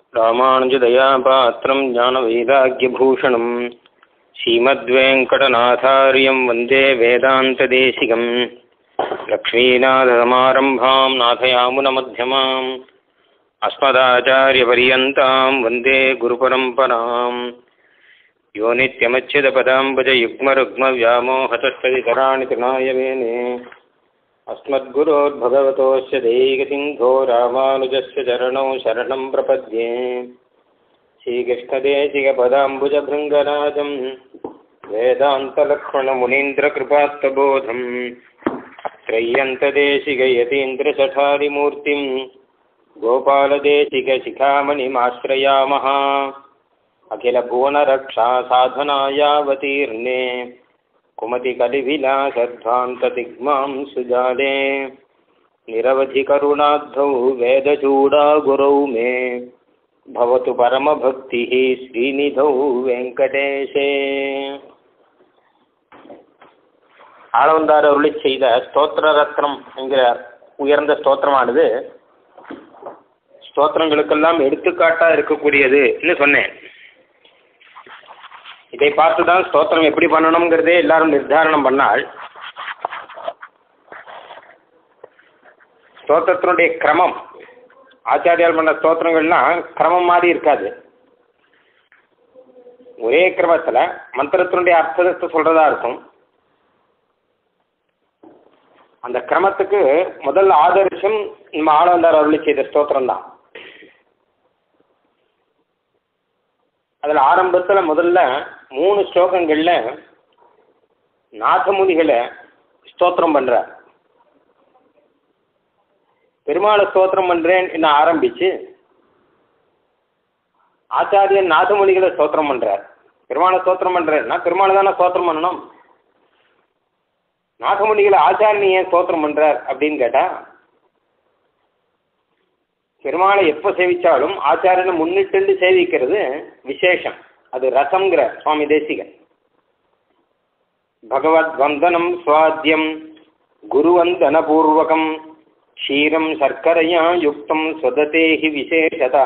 ராமானுஜதயாபாத்திரம் ஞானவைராக்கியபூஷணம் ஸ்ரீமத்வேங்கடநாதாரியம் வந்தே வேதாந்ததேசிகம் லக்ஷ்மீநாதசமாரம்பாம் நாதயாமுனமध्यமாम् अस्मदाचार्यपर्यन्ताम् वन्दे गुरुपरम्पराम् यो नित्यमच्युतपदाम्बुजयुग्मरुग्मव्यामोहतस्तविकराणि तृणाय मेने अस्मद्गुरोर्भगवतोऽस्य दैकसिन्धो रामानुजस्य चरणौ शरणं प्रपद्ये श्रीकृष्णदेशिकपदाम्बुजभृङ्गराजम् वेदान्तलक्ष्मणमुनीन्द्रकृपात्तबोधम् त्रय्यन्तदेशिकयतीन्द्रशठारिमूर्तिम् गोपालदेशिकशिखामणिमाश्रयामः अखिलभुवनरक्षासाधनायावतीर्णे कुमतिकलिविलासध्वान्तदिग्मां सुजाले निरवधिकरुणाद्धौ वेदचूडागुरौ मे भवतु परमभक्तिः श्रीनिधौ வெங்கடேஷே ஆளவந்தார் அருளி செய்த ஸ்தோத்திர ரத்னம் என்கிற உயர்ந்த ஸ்தோத்திரமானது ஸ்தோத்திரங்களுக்கெல்லாம் எடுத்துக்காட்டா இருக்கக்கூடியதுன்னு சொன்னேன் இதை பார்த்து தான் ஸ்தோத்திரம் எப்படி பண்ணணுங்கிறதே எல்லாரும் நிர்தாரணம் பண்ணால் ஸ்தோத்திரத்தினுடைய கிரமம் ஆச்சாரியால் பண்ண ஸ்தோத்திரங்கள்லாம் கிரமம் மாதிரி இருக்காது ஒரே கிரமத்தில் மந்திரத்தினுடைய அர்த்தத்தை சொல்றதா இருக்கும் அந்த கிரமத்துக்கு முதல் ஆதர்சம் நம்ம ஆளவந்தார் அருளி செய்த ஸ்தோத்திரம் தான் அதில் ஆரம்பத்தில் முதல்ல மூணு ஸ்லோகங்களில் நாதமுனிகளை ஸ்தோத்திரம் பண்ணுறார் பெருமாளை ஸ்தோத்திரம் பண்ணுறேன் என்ன ஆரம்பித்து ஆச்சாரியன் நாதமுனிகளை ஸ்தோத்திரம் பண்ணுறார் பெருமாளை ஸ்தோத்திரம் பண்ணுறேன்னா பெருமாளை தானே ஸ்தோத்திரம் பண்ணணும் நாகமுனிகளை ஆச்சாரியன் ஏன் ஸ்தோத்திரம் பண்ணுறார் அப்படின்னு கேட்டால் பெருமாளை எப்போ சேவிச்சாலும் ஆச்சாரியனை முன்னிட்டு சேவிக்கிறது விசேஷம் அது ரசங்கிற சுவாமி தேசிகன் பகவத் வந்தனம் சுவாத்தியம் குருவந்தன பூர்வகம் க்ஷீரம் சர்க்கரையா யுக்தம் சொததேகி விசேஷதா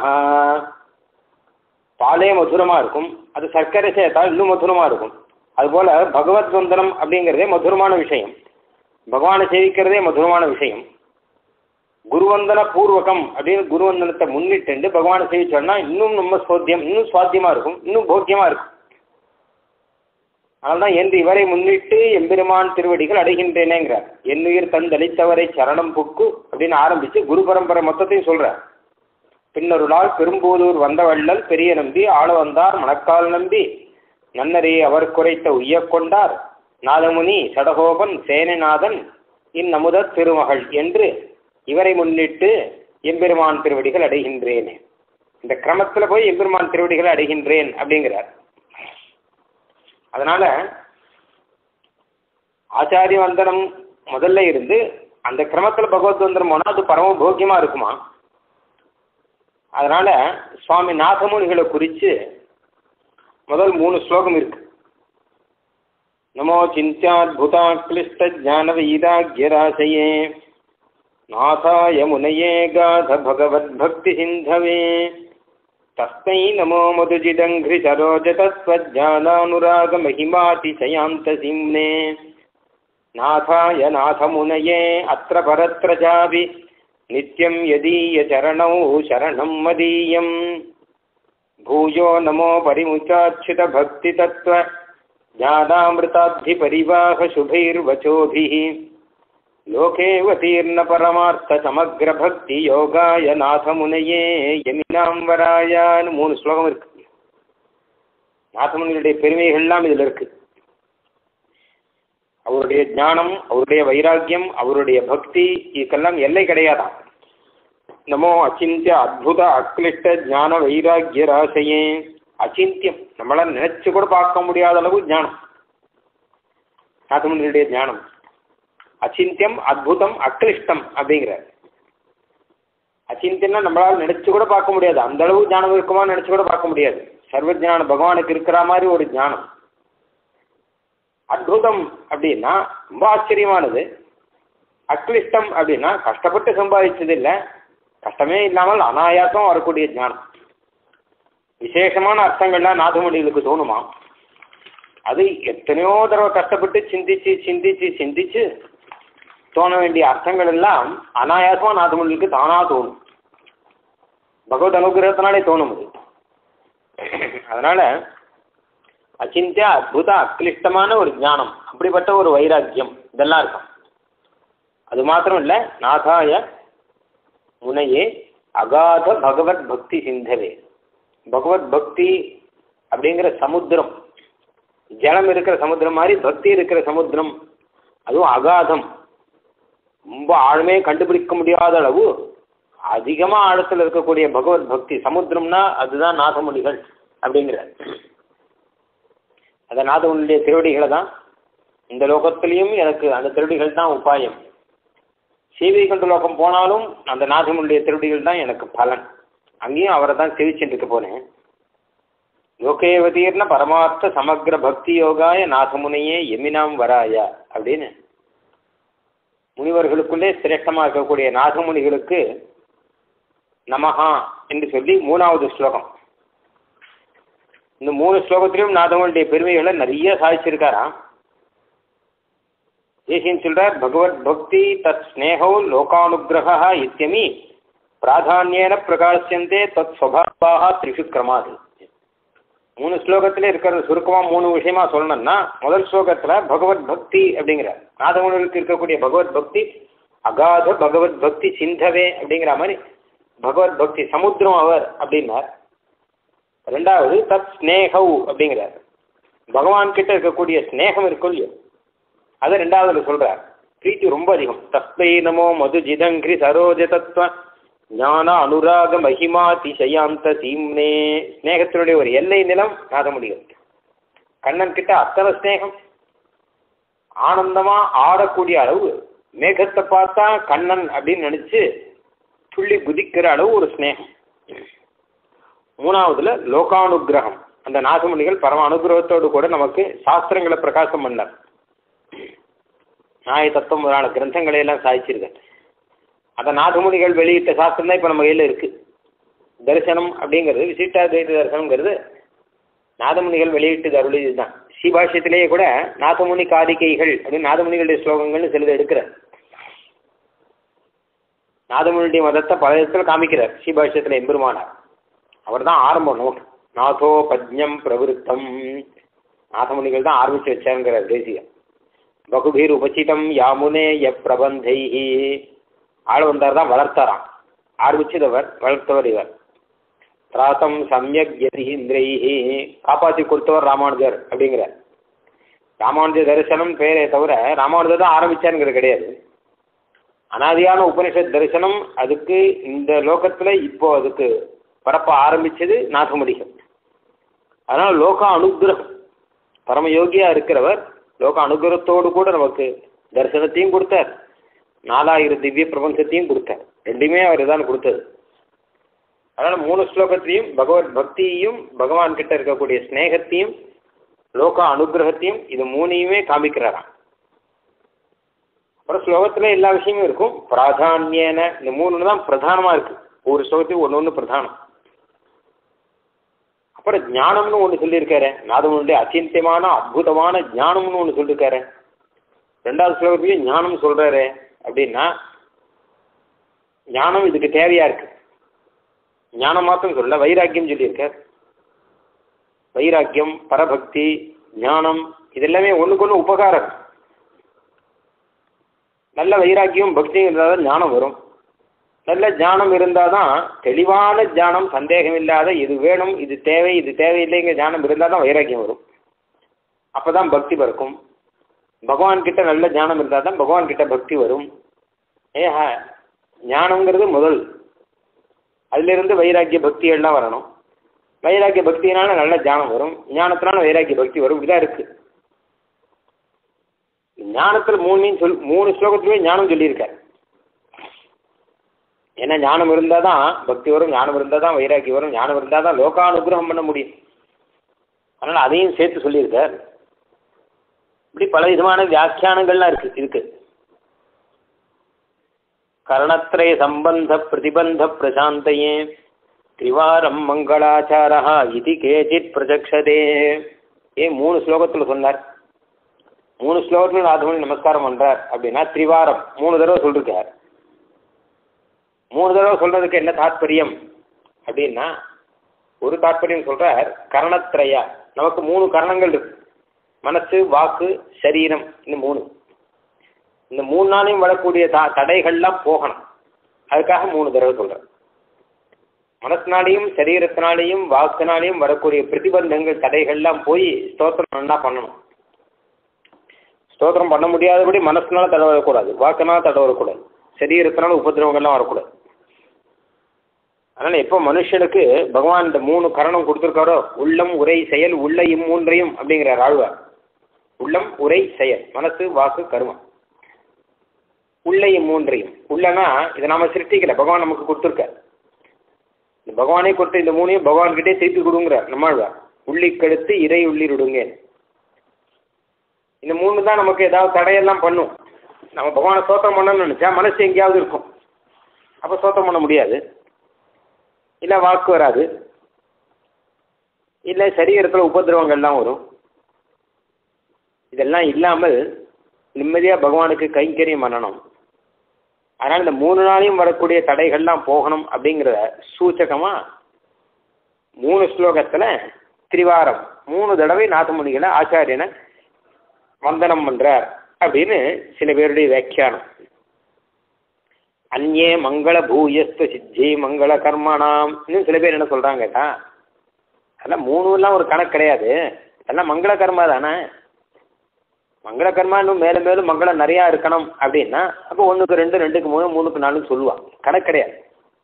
பாலே மதுரமா இருக்கும் அது சர்க்கரை சேர்த்தா இன்னும் மதுரமா இருக்கும் அதுபோல பகவத் வந்தனம் அப்படிங்கிறதே மதுரமான விஷயம் பகவானை சேவிக்கிறதே மதுரமான விஷயம் குருவந்தன பூர்வகம் அப்படின்னு குருவந்தனத்தை முன்னிட்டு பகவானை சேவிச்சோம்னா இன்னும் நம்ம சோத்தியம் இன்னும் சுவாத்தியமா இருக்கும் இன்னும் போக்கியமா இருக்கும் அதனால்தான் என்று இவரை முன்னிட்டு எம்பெருமான் திருவடிகள் அடைகின்றேனேங்கிறார் என்னுயிர் தந்தளித்தவரை சரணம் புக்கு அப்படின்னு ஆரம்பிச்சு குரு பரம்பரை மொத்தத்தையும் சொல்றார் பின்னொருளால் பெரும்போதூர் வந்தவள்ளல் பெரிய நம்பி ஆள வந்தார் மணக்கால் நம்பி நன்னரே அவர் குறைத்த உய்ய கொண்டார் நாதமுனி சடகோபன் சேனநாதன் இந்நமுத திருமகள் என்று இவரை முன்னிட்டு எம்பெருமான் திருவடிகள் அடைகின்றேன் இந்த கிரமத்தில் போய் எம்பெருமான் திருவடிகள் அடைகின்றேன் அப்படிங்கிறார் அதனால ஆச்சாரிய வந்தனம் முதல்ல இருந்து அந்த கிரமத்தில் பகவத் வந்தனம் போனால் அது பரம போக்கியமா இருக்குமா அதனால சுவாமி நாகமுனிகளை குறித்து முதல் மூணு ஸ்லோகம் இருக்கு நமோ சிந்தியாத்புதா கிளிஷ்ட ஜான வைராகியராசையே நாதாய முனையே காத பகவத் பக்தி சிந்தவே தஸ்மை நமோ மதுஜிதங்கிரி சரோஜ தத்வஜானானுராக மகிமாதிசயாந்த சிம்னே நாதாய நாதமுனையே அத்திர பரத்ர சாபி நித்யம் யதீய சரணௌ சரணம் மதீயம் भूयो नमो परिमुचाच्युतभक्तितत्त्व ज्ञानामृताब्धिपरिवाहशुभैर्वचोभिः லோகேவதீர்ண யோகாய யமினாம் வராயான்னு மூணு ஸ்லோகம் இருக்கு நாதமுனிகளுடைய பெருமைகள்லாம் இதில் இருக்கு அவருடைய ஞானம் அவருடைய வைராக்கியம் அவருடைய பக்தி இதுக்கெல்லாம் எல்லை கிடையாதான் நமோ அச்சிந்திய அத்புத அக்லிஷ்ட ஞான வைராக்கிய ராசையே அச்சிந்தியம் நம்மளால நினைச்சு கூட பார்க்க முடியாத அளவு ஞானம் நாதமுனிகளுடைய ஞானம் அச்சிந்தியம் அத்புதம் அக்லிஷ்டம் அப்படிங்கிறார் அச்சிந்தியம்னா நம்மளால நினைச்சு கூட பார்க்க முடியாது அந்த அளவு ஞானம் இருக்குமா நினைச்சு கூட பார்க்க முடியாது சர்வ ஞானம் பகவானுக்கு இருக்கிற மாதிரி ஒரு ஞானம் அற்புதம் அப்படின்னா ரொம்ப ஆச்சரியமானது அக்லிஷ்டம் அப்படின்னா கஷ்டப்பட்டு சம்பாதிச்சது இல்லை கஷ்டமே இல்லாமல் அனாயாசம் வரக்கூடிய ஞானம் விசேஷமான அர்த்தங்கள்லாம் நாதமொழிகளுக்கு தோணுமா அது எத்தனையோ தடவை கஷ்டப்பட்டு சிந்திச்சு சிந்திச்சு சிந்திச்சு தோண வேண்டிய அர்த்தங்கள் எல்லாம் அனாயாசமா நாதமொழிகளுக்கு தானா தோணும் பகவத் அனுகிரகத்தினாலே தோணும் அது அதனால அச்சிந்திய அற்புத அக்கிலிஷ்டமான ஒரு ஞானம் அப்படிப்பட்ட ஒரு வைராக்கியம் இதெல்லாம் இருக்கும் அது மாத்திரம் இல்லை நாதாய முனையே அகாத பகவத் பக்தி சிந்தவே பகவத் பக்தி அப்படிங்கிற சமுத்திரம் ஜலம் இருக்கிற சமுத்திரம் மாதிரி பக்தி இருக்கிற சமுத்திரம் அதுவும் அகாதம் ரொம்ப ஆழமே கண்டுபிடிக்க முடியாத அளவு அதிகமாக ஆழத்தில் இருக்கக்கூடிய பகவத் பக்தி சமுத்திரம்னா அதுதான் நாதமொழிகள் அப்படிங்கிற அந்த நாதமொழியுடைய திருவடிகளை தான் இந்த லோகத்திலையும் எனக்கு அந்த திருவடிகள் தான் உபாயம் சீவை கண்டு லோகம் போனாலும் அந்த நாதமுடைய திருவடிகள் தான் எனக்கு பலன் அங்கேயும் அவரை தான் சேவிச்சுட்டு இருக்க போனேன் லோகேவதீர்ண பரமார்த்த சமக்ர பக்தி யோகாய நாதமுனையே எமினாம் வராய அப்படின்னு முனிவர்களுக்குள்ளே சிரேஷ்டமாக இருக்கக்கூடிய நாதமுனிகளுக்கு நமஹா என்று சொல்லி மூணாவது ஸ்லோகம் இந்த மூணு ஸ்லோகத்திலும் நாதமுடைய பெருமைகளை நிறைய சாதிச்சிருக்காராம் தேசியன் சொல்றார் பகவத் பக்தி தத் ஸ்னேகோ லோகானுகிரகா இத்தியமி பிராதானியன பிரகாசியந்தே தத் ஸ்வபாவாக திரிஷு கிரமாது மூணு ஸ்லோகத்துல இருக்கிற சுருக்கமா மூணு விஷயமா சொல்லணும்னா முதல் ஸ்லோகத்துல பகவத் பக்தி அப்படிங்கிற நாதமுனிகளுக்கு இருக்கக்கூடிய பகவத் பக்தி அகாத பகவத் பக்தி சிந்தவே அப்படிங்கிற மாதிரி பகவத் பக்தி சமுத்திரம் அவர் அப்படின்னார் ரெண்டாவது தத் ஸ்னேகவ் அப்படிங்கிறார் பகவான் கிட்ட இருக்கக்கூடிய ஸ்னேகம் இருக்கும் இல்லையோ அதை ரெண்டாவதுல சொல்றார் பிரீத்தி ரொம்ப அதிகம் தஸ்மை நமோ மது ஜிதங்கிரி சரோஜ தத்துவ ஞான அனுராக மகிமா திசையாந்த சீம்னே ஸ்னேகத்தினுடைய ஒரு எல்லை நிலம் நாத முடியும் கண்ணன் கிட்ட அத்தனை ஸ்னேகம் ஆனந்தமா ஆடக்கூடிய அளவு மேகத்தை பார்த்தா கண்ணன் அப்படின்னு நினைச்சு துள்ளி குதிக்கிற அளவு ஒரு ஸ்னேகம் மூணாவதுல லோகானுகிரகம் அந்த நாகமுனிகள் பரம அனுகிரகத்தோடு கூட நமக்கு சாஸ்திரங்களை பிரகாசம் பண்ணார் நியாய தத்துவம் முதலான கிரந்தங்களை எல்லாம் சாதிச்சிருக்கேன் அந்த நாகமுனிகள் வெளியிட்ட சாஸ்திரம் தான் இப்போ நம்ம கையில் இருக்கு தரிசனம் அப்படிங்கிறது விசிஷ்டாத்வைத தரிசனம்ங்கிறது நாதமுனிகள் வெளியிட்டு அருளியது தான் ஸ்ரீபாஷ்யத்திலேயே கூட நாதமுனி காரிகைகள் அப்படின்னு நாதமுனிகளுடைய ஸ்லோகங்கள்னு சிலது எடுக்கிறார் நாதமுனியுடைய மதத்தை பல இடத்துல காமிக்கிறார் ஸ்ரீபாஷ்யத்தில் எம்பெருமானார் அவர் தான் ஆரம்பம் நமக்கு நாதோ பஜ்ஞம் பிரவருத்தம் நாதமுனிகள் தான் ஆரம்பிச்சு வச்சாருங்கிறார் தேசியம் பகுபீர் உபசிதம் யாமுனே எ பிரபந்தை ஆள் வந்தார் தான் வளர்த்தாராம் ஆரம்பிச்சதவர் வளர்த்தவர் இவர் திராத்தம் சமயக் யதீந்திரைஹி காப்பாற்றி கொடுத்தவர் ராமானுஜர் அப்படிங்கிறார் ராமானுஜ தரிசனம் பேரே தவிர ராமானுஜர் தான் ஆரம்பிச்சாருங்கிறது கிடையாது அனாதியான உபனிஷத் தரிசனம் அதுக்கு இந்த லோகத்தில் இப்போ அதுக்கு பரப்ப ஆரம்பிச்சது நாகமுடிகள் அதனால லோக அனுகிரகம் பரமயோகியா இருக்கிறவர் லோக அனுகிரகத்தோடு கூட நமக்கு தரிசனத்தையும் கொடுத்தார் நாலாயிரம் திவ்ய பிரபஞ்சத்தையும் கொடுத்தார் ரெண்டுமே அவர் தான் கொடுத்தது அதனால மூணு ஸ்லோகத்தையும் பகவத் பக்தியையும் பகவான் கிட்ட இருக்கக்கூடிய ஸ்னேகத்தையும் லோக அனுகிரகத்தையும் இது மூணையுமே காமிக்கிறாராம் அப்புறம் ஸ்லோகத்துல எல்லா விஷயமும் இருக்கும் பிராதானியன இந்த மூணு தான் பிரதானமா இருக்கு ஒவ்வொரு ஸ்லோகத்தையும் ஒன்று ஒன்று பிரதானம் அப்புறம் ஞானம்னு ஒன்று சொல்லியிருக்காரு நாதவனுடைய அச்சிந்தியமான அற்புதமான ஞானம்னு ஒன்று சொல்லியிருக்காரு ரெண்டாவது ஸ்லோகத்துலேயும் ஞானம் சொல்றாரு அப்படின்னா ஞானம் இதுக்கு தேவையா இருக்கு ஞானம் மாத்திரம் சொல்ல வைராக்கியம் சொல்லியிருக்கார் வைராக்கியம் பரபக்தி ஞானம் இதெல்லாமே ஒன்றுக்கு ஒன்று உபகாரம் நல்ல வைராக்கியம் பக்தியும் இருந்தால் தான் ஞானம் வரும் நல்ல ஞானம் இருந்தால் தான் தெளிவான ஞானம் சந்தேகம் இல்லாத இது வேணும் இது தேவை இது தேவையில்லைங்க ஞானம் இருந்தால் தான் வைராக்கியம் வரும் அப்போ தான் பக்தி பிறக்கும் பகவான் கிட்ட நல்ல ஞானம் இருந்தால் தான் பகவான் கிட்ட பக்தி வரும் ஏ ஞானங்கிறது முதல் அதிலிருந்து வைராக்கிய பக்தி எல்லாம் வரணும் வைராக்கிய பக்தியினால நல்ல ஞானம் வரும் ஞானத்தினால வைராக்கிய பக்தி வரும் இப்படிதான் இருக்கு ஞானத்தில் மூணையும் சொல் மூணு ஸ்லோகத்திலுமே ஞானம் சொல்லியிருக்காரு ஏன்னா ஞானம் இருந்தால் தான் பக்தி வரும் ஞானம் இருந்தால் தான் வைராக்கியம் வரும் ஞானம் இருந்தால் தான் லோகானுகிரகம் பண்ண முடியும் அதனால் அதையும் சேர்த்து சொல்லியிருக்கார் இப்படி பல விதமான வியாக்கியானங்கள்லாம் இருக்கு இருக்கு கரணத்திரய சம்பந்த பிரதிபந்த பிரசாந்தையே திரிவாரம் மங்களாச்சாரா இது கேச்சித் பிரஜக்ஷதே ஏன் மூணு ஸ்லோகத்தில் சொன்னார் மூணு ஸ்லோகத்தில் நாதமணி நமஸ்காரம் பண்றார் அப்படின்னா திரிவாரம் மூணு தடவை சொல்லிருக்கார் மூணு தடவை சொல்றதுக்கு என்ன தாத்பரியம் அப்படின்னா ஒரு தாத்பரியம் சொல்றார் கரணத்திரையா நமக்கு மூணு கரணங்கள் இருக்கு மனசு வாக்கு சரீரம் இந்த மூணு இந்த மூணு நாளையும் வரக்கூடிய த தடைகள்லாம் போகணும் அதுக்காக மூணு தடவை சொல்றேன் மனசினாலையும் சரீரத்தினாலையும் வாக்குனாலையும் வரக்கூடிய பிரதிபந்தங்கள் தடைகள்லாம் போய் ஸ்தோத்திரம் நல்லா பண்ணணும் ஸ்தோத்திரம் பண்ண முடியாதபடி மனசுனால தடை வரக்கூடாது வாக்குனால தடை வரக்கூடாது சரீரத்தினால உபதிரவங்கள்லாம் வரக்கூடாது அதனால எப்போ மனுஷனுக்கு பகவான் இந்த மூணு கரணம் கொடுத்துருக்காரோ உள்ளம் உரை செயல் உள்ள இம்மூன்றையும் அப்படிங்கிறார் ஆழ்வார் உள்ளம் உரை செயல் மனசு வாக்கு கருமம் உள்ள இம்மூன்றையும் உள்ளனா இதை நாம சிருஷ்டிக்கல பகவான் நமக்கு கொடுத்துருக்கார் இந்த பகவானே கொடுத்த இந்த மூணையும் பகவான் கிட்டே திருப்பி கொடுங்கிறார் நம்மாழ்வார் உள்ளிக்கெடுத்து இறை உள்ளிருடுங்க இந்த மூணு தான் நமக்கு ஏதாவது தடையெல்லாம் பண்ணும் நம்ம பகவானை சோத்திரம் பண்ணணும்னு நினைச்சா மனசு எங்கேயாவது இருக்கும் அப்போ சோத்திரம் பண்ண முடியாது இல்லை வாக்கு வராது இல்லை சரீரத்தில் உபதிரவங்கள்லாம் வரும் இதெல்லாம் இல்லாமல் நிம்மதியாக பகவானுக்கு கைங்கரியம் பண்ணணும் அதனால் இந்த மூணு நாளையும் வரக்கூடிய தடைகள்லாம் போகணும் அப்படிங்கிற சூச்சகமாக மூணு ஸ்லோகத்தில் திரிவாரம் மூணு தடவை நாதமுனிகளை ஆச்சாரியனை வந்தனம் பண்ணுறார் அப்படின்னு சில பேருடைய வியாக்கியானம் அந்நே மங்கள பூயஸ்த சித்தி மங்கள கர்மணாம் இன்னும் சில பேர் என்ன சொல்கிறாங்க கேட்டா அதெல்லாம் மூணுலாம் ஒரு கணக்கு கிடையாது அதெல்லாம் மங்கள கர்மா தானே மங்கள கர்மா இன்னும் மேலும் மேலும் மங்களம் நிறையா இருக்கணும் அப்படின்னா அப்போ ஒன்றுக்கு ரெண்டு ரெண்டுக்கு மூணு மூணுக்கு நாலுன்னு சொல்லுவா கணக்கு கிடையாது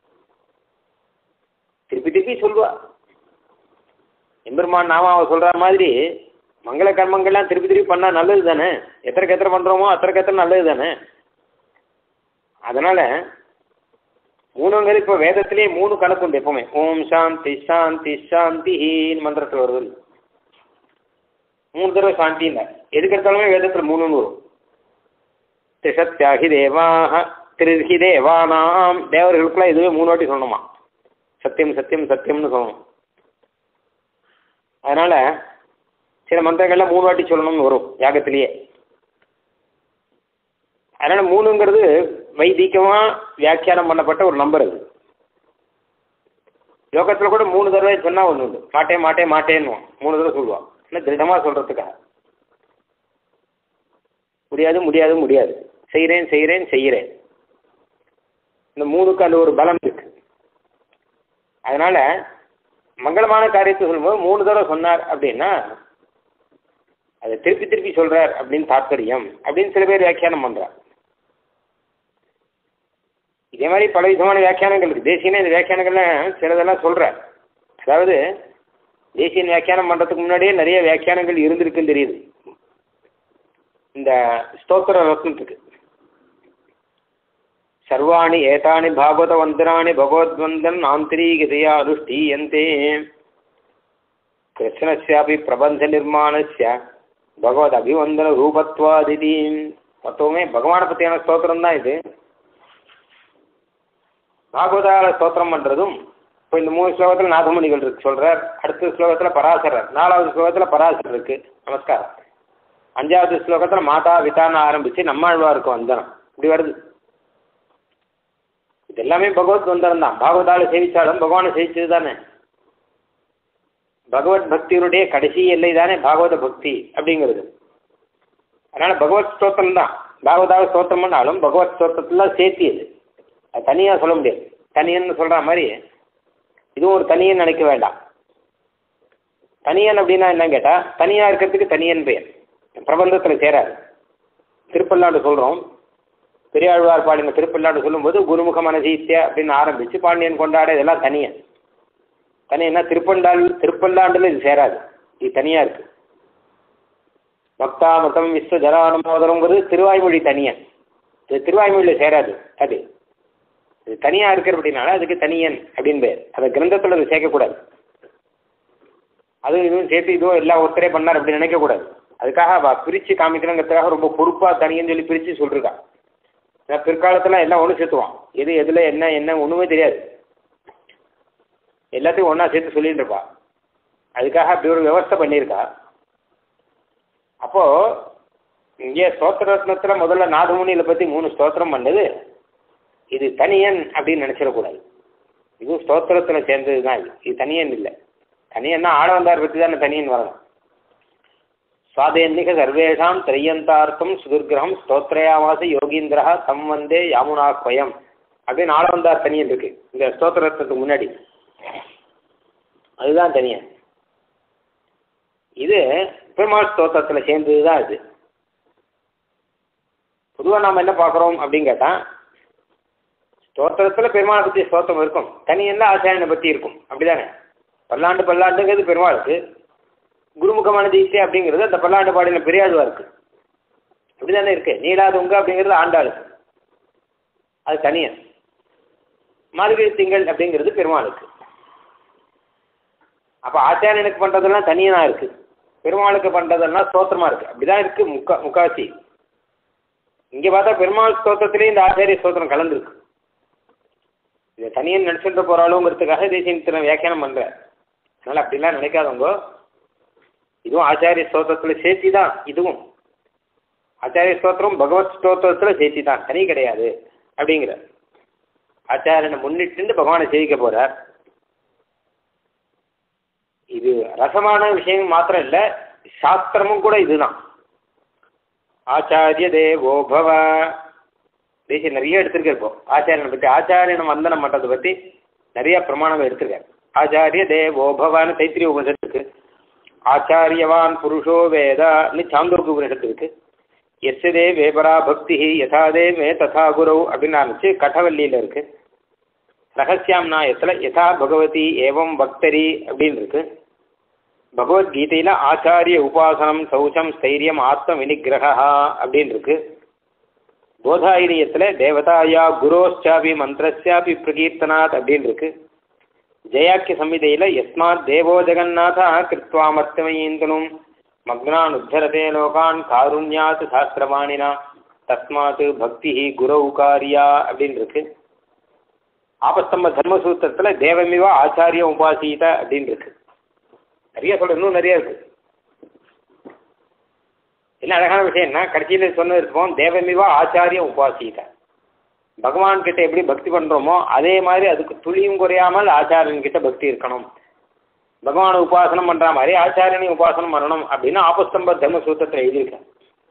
திருப்பி திருப்பி சொல்லுவா எம்பெருமான் நாம அவ சொல்கிற மாதிரி மங்கள கர்மங்கள்லாம் திருப்பி திருப்பி பண்ணால் நல்லது தானே எத்தனைக்கு எத்தனை பண்ணுறோமோ அத்தனைக்கு எத்தனை நல்லது தானே அதனால் மூணுங்கிறது இப்போ வேதத்திலேயே மூணு கணக்கு உண்டு எப்பவுமே ஓம் சாந்தி சாந்தி சாந்தின்னு மந்திரத்தில் வருது மூணு தடவை சாந்தி இல்லை எதுக்கு எடுத்தாலுமே வேதத்தில் மூணுன்னு வரும் திசத்யாகி தேவாக திருஹி தேவானாம் தேவர்களுக்குலாம் இதுவே மூணு வாட்டி சொல்லணுமா சத்தியம் சத்தியம் சத்தியம்னு சொல்லணும் அதனால சில மந்திரங்கள்லாம் மூணு வாட்டி சொல்லணும்னு வரும் யாகத்திலேயே அதனால மூணுங்கிறது வைதிகமாக வியாக்கியானம் பண்ணப்பட்ட ஒரு நம்பர் அது யோகத்தில் கூட மூணு தடவை சொன்னால் ஒன்று உண்டு மாட்டேன் மாட்டேன் மாட்டேன்னுவான் மூணு தடவை சொல்லுவான் இல்லை திருடமாக சொல்கிறதுக்காக முடியாது முடியாது முடியாது செய்கிறேன் செய்கிறேன் செய்கிறேன் இந்த மூணுக்கு அந்த ஒரு பலம் இருக்கு அதனால மங்களமான காரியத்தை சொல்லும்போது மூணு தடவை சொன்னார் அப்படின்னா அதை திருப்பி திருப்பி சொல்றார் அப்படின்னு தாற்பயம் அப்படின்னு சில பேர் வியாக்கியானம் பண்றார் இதே மாதிரி பல விதமான வியாக்கியானங்கள் இருக்கு தேசியனே இந்த வியாக்கியானங்கள்லாம் சிலதெல்லாம் சொல்றார் அதாவது தேசியன் வியாக்கியானம் பண்றதுக்கு முன்னாடியே நிறைய வியாக்கியானங்கள் இருந்திருக்குன்னு தெரியுது இந்த ஸ்தோத்திர ரத்னத்துக்கு சர்வாணி ஏதானி பாகவத வந்தனானி பகவத்வந்தன் ஆந்தரீகதையா அனுஷ்டீயந்தே கிருஷ்ணஸ்யாபி பிரபந்த நிர்மாணஸ்ய பகவத் அபிவந்தன ரூபத்வாதிதி மொத்தமே பகவானை பற்றியான ஸ்தோத்திரம் தான் இது பாகவதால ஸ்தோத்திரம் பண்ணுறதும் இப்போ இந்த மூணு ஸ்லோகத்தில் நாகமணிகள் இருக்கு சொல்கிறார் அடுத்த ஸ்லோகத்தில் பராசரர் நாலாவது ஸ்லோகத்தில் பராசரர் இருக்கு நமஸ்காரம் அஞ்சாவது ஸ்லோகத்தில் மாதா விதான்னு ஆரம்பித்து நம்மாழ்வாருக்கு வந்தனம் இப்படி வருது இது எல்லாமே பகவத் வந்தனம் தான் பாகவதால சேவிச்சாலும் பகவானை சேவிச்சது தானே பகவத் பக்தியினுடைய கடைசி எல்லை தானே பாகவத பக்தி அப்படிங்கிறது அதனால பகவத் ஸ்தோத்திரம் தான் பாகவதாவை ஸ்தோத்திரம் பண்ணாலும் பகவத் ஸ்தோத்திரத்தில் சேர்த்தியது அது தனியாக சொல்ல முடியாது தனியன்னு சொல்கிற மாதிரி இதுவும் ஒரு தனியன் நினைக்க வேண்டாம் தனியன் அப்படின்னா என்ன கேட்டால் தனியாக இருக்கிறதுக்கு தனியன் பெயர் பிரபந்தத்தில் சேராது திருப்பல்லாண்டு சொல்கிறோம் பெரியாழ்வார் பாடின திருப்பல்லாண்டு சொல்லும்போது குருமுக மனசீத்திய அப்படின்னு ஆரம்பித்து பாண்டியன் கொண்டாட இதெல்லாம் தனியன் தனியன்னா திருப்பண்டாள் திருப்பல்லாண்டில் இது சேராது இது தனியாக இருக்கு பக்தா மதம் விஸ்வ ஜலானுமோதரங்கிறது திருவாய்மொழி தனியன் இது திருவாய்மொழியில் சேராது அது இது தனியாக இருக்கிற அப்படின்னால அதுக்கு தனியன் அப்படின்னு பேர் அதை கிரந்தத்தில் அது சேர்க்கக்கூடாது அதுவும் இதுவும் சேர்த்து இதுவும் எல்லாம் ஒருத்தரே பண்ணார் அப்படின்னு நினைக்கக்கூடாது அதுக்காக அவள் பிரித்து காமிக்கணுங்கிறதுக்காக ரொம்ப பொறுப்பாக தனியன்னு சொல்லி பிரித்து சொல்லிருக்கா ஏன்னா பிற்காலத்தில் எல்லாம் ஒன்று சேர்த்துவான் எது எதில் என்ன என்ன ஒன்றுமே தெரியாது எல்லாத்தையும் ஒன்றா சேர்த்து சொல்லிட்டு இருப்பா அதுக்காக அப்படி ஒரு விவஸ்தை பண்ணியிருக்கா அப்போது இங்கே ஸ்தோத்திர ரத்னத்தில் முதல்ல நாதமுனியில பற்றி மூணு ஸ்தோத்திரம் பண்ணது இது தனியன் அப்படின்னு நினச்சிடக்கூடாது இதுவும் ஸ்தோத்திரத்தில் சேர்ந்தது தான் இது இது தனியன் இல்லை தனியன்னா ஆடவந்தார் பற்றி தானே தனியன் வரணும் சுவாதேன்னிக சர்வேஷாம் திரையந்தார்த்தம் சுதுர்கிரகம் ஸ்தோத்ரயாவாச யோகீந்திரா தம் வந்தே யாமுனாக்வயம் அப்படின்னு ஆடவந்தார் தனியன் இருக்கு இந்த ஸ்தோத்திரத்துக்கு முன்னாடி அதுதான் தனியன் இது பெருமாள் ஸ்தோத்திரத்தில் சேர்ந்தது தான் இது பொதுவாக நாம் என்ன பார்க்குறோம் அப்படின்னு கேட்டால் ஸ்தோத்திரத்தில் பெருமாளை பற்றி ஸ்தோத்திரம் இருக்கும் தனியன்ல ஆச்சாரியனை பற்றி இருக்கும் அப்படிதானே பல்லாண்டு பல்லாண்டுங்கிறது பெருமாளுக்கு குருமுகமான தீட்சை அப்படிங்கிறது அந்த பல்லாண்டு பாடின பெரியாதுவா இருக்கு அப்படிதானே இருக்கு நீலாதுங்க அப்படிங்கிறது ஆண்டாளுக்கு அது தனியன் மார்கழி திங்கள் அப்படிங்கிறது பெருமாளுக்கு அப்போ ஆச்சாரியனுக்கு பண்ணுறதெல்லாம் தனியனாக இருக்கு பெருமாளுக்கு பண்ணுறதெல்லாம் ஸ்தோத்திரமா இருக்கு அப்படிதான் இருக்கு முக்கா முக்காசி இங்கே பார்த்தா பெருமாள் ஸ்தோத்திரத்திலே இந்த ஆச்சாரிய ஸ்தோத்திரம் கலந்துருக்கு இதை தனியன் நினச்சிட்டு போகிறாளுங்கிறதுக்காக தேசியத்தின வியாக்கியானம் பண்ணுறேன் அதனால் அப்படிலாம் நினைக்காதவங்க இதுவும் ஆச்சாரிய ஸ்தோத்திரத்தில் சேர்த்தி தான் இதுவும் ஆச்சாரிய ஸ்தோத்திரம் பகவத் ஸ்தோத்திரத்தில் சேர்த்தி தான் தனி கிடையாது அப்படிங்கிற ஆச்சாரியனை முன்னிட்டு பகவானை சேவிக்க போகிறார் இது ரசமான விஷயம் மாத்திரம் இல்லை சாஸ்திரமும் கூட இதுதான் ஆச்சாரிய தேவோ பவ தேசியம் நிறைய எடுத்திருக்காரு இப்போ ஆச்சாரியனை பற்றி ஆச்சாரியனை வந்தனம் பண்ணுறதை பற்றி நிறைய பிரமாணம் எடுத்திருக்காரு ஆச்சாரிய தேவோ பவான்னு தைத்திரிய உபனிஷத்து இருக்கு ஆச்சாரியவான் புருஷோ வேதான்னு சாந்தோக்கு உபனிஷத்து இருக்கு எஸ்தே வேபரா பக்தி யதாதே மே ததா குரவ் அப்படின்னு ஆரம்பிச்சு கட்டவல்லியில் இருக்கு ரகசியாம் நாயத்தில் யதா பகவதி ஏவம் பக்தரி அப்படின்னு இருக்கு பகவத்கீதையில் ஆச்சாரிய உபாசனம் சௌச்சம் ஸ்தைரியம் ஆத்ம வினிகிரகா அப்படின்னு இருக்கு போதாயினியத்தில் தேவதாயா குரோச்சாபி மந்திரஸ்யாபி பிரகீர்த்தனாத் அப்படின்னு இருக்கு ஜெயாக்கிய சம்ஹிதையில் யஸ்மாத் தேவோ ஜெகநாதா கிருத்வா மர்த்தமயீந்தனும் மக்னான் உத்தரதே லோகான் காருண்யாத் சாஸ்திரவாணினா தஸ்மாத் பக்தி குரௌ காரியா அப்படின்னு இருக்கு ஆபஸ்தம்ப தர்மசூத்திரத்தில் தேவமிவா ஆச்சாரிய உபாசீத அப்படின்னு இருக்கு நிறைய சொல்ற இன்னும் நிறைய இருக்கு என்ன அழகான விஷயம்னா கடைசியில் சொன்னது இருப்போம் தேவமிவா ஆச்சாரிய உபாசீத பகவான் கிட்ட எப்படி பக்தி பண்றோமோ அதே மாதிரி அதுக்கு துளியும் குறையாமல் ஆச்சாரியன் கிட்ட பக்தி இருக்கணும் பகவானை உபாசனம் பண்ற மாதிரி ஆச்சாரியனை உபாசனம் பண்ணணும் அப்படின்னு ஆபஸ்தம்ப தர்ம சூத்திரத்தில் எழுதியிருக்கேன்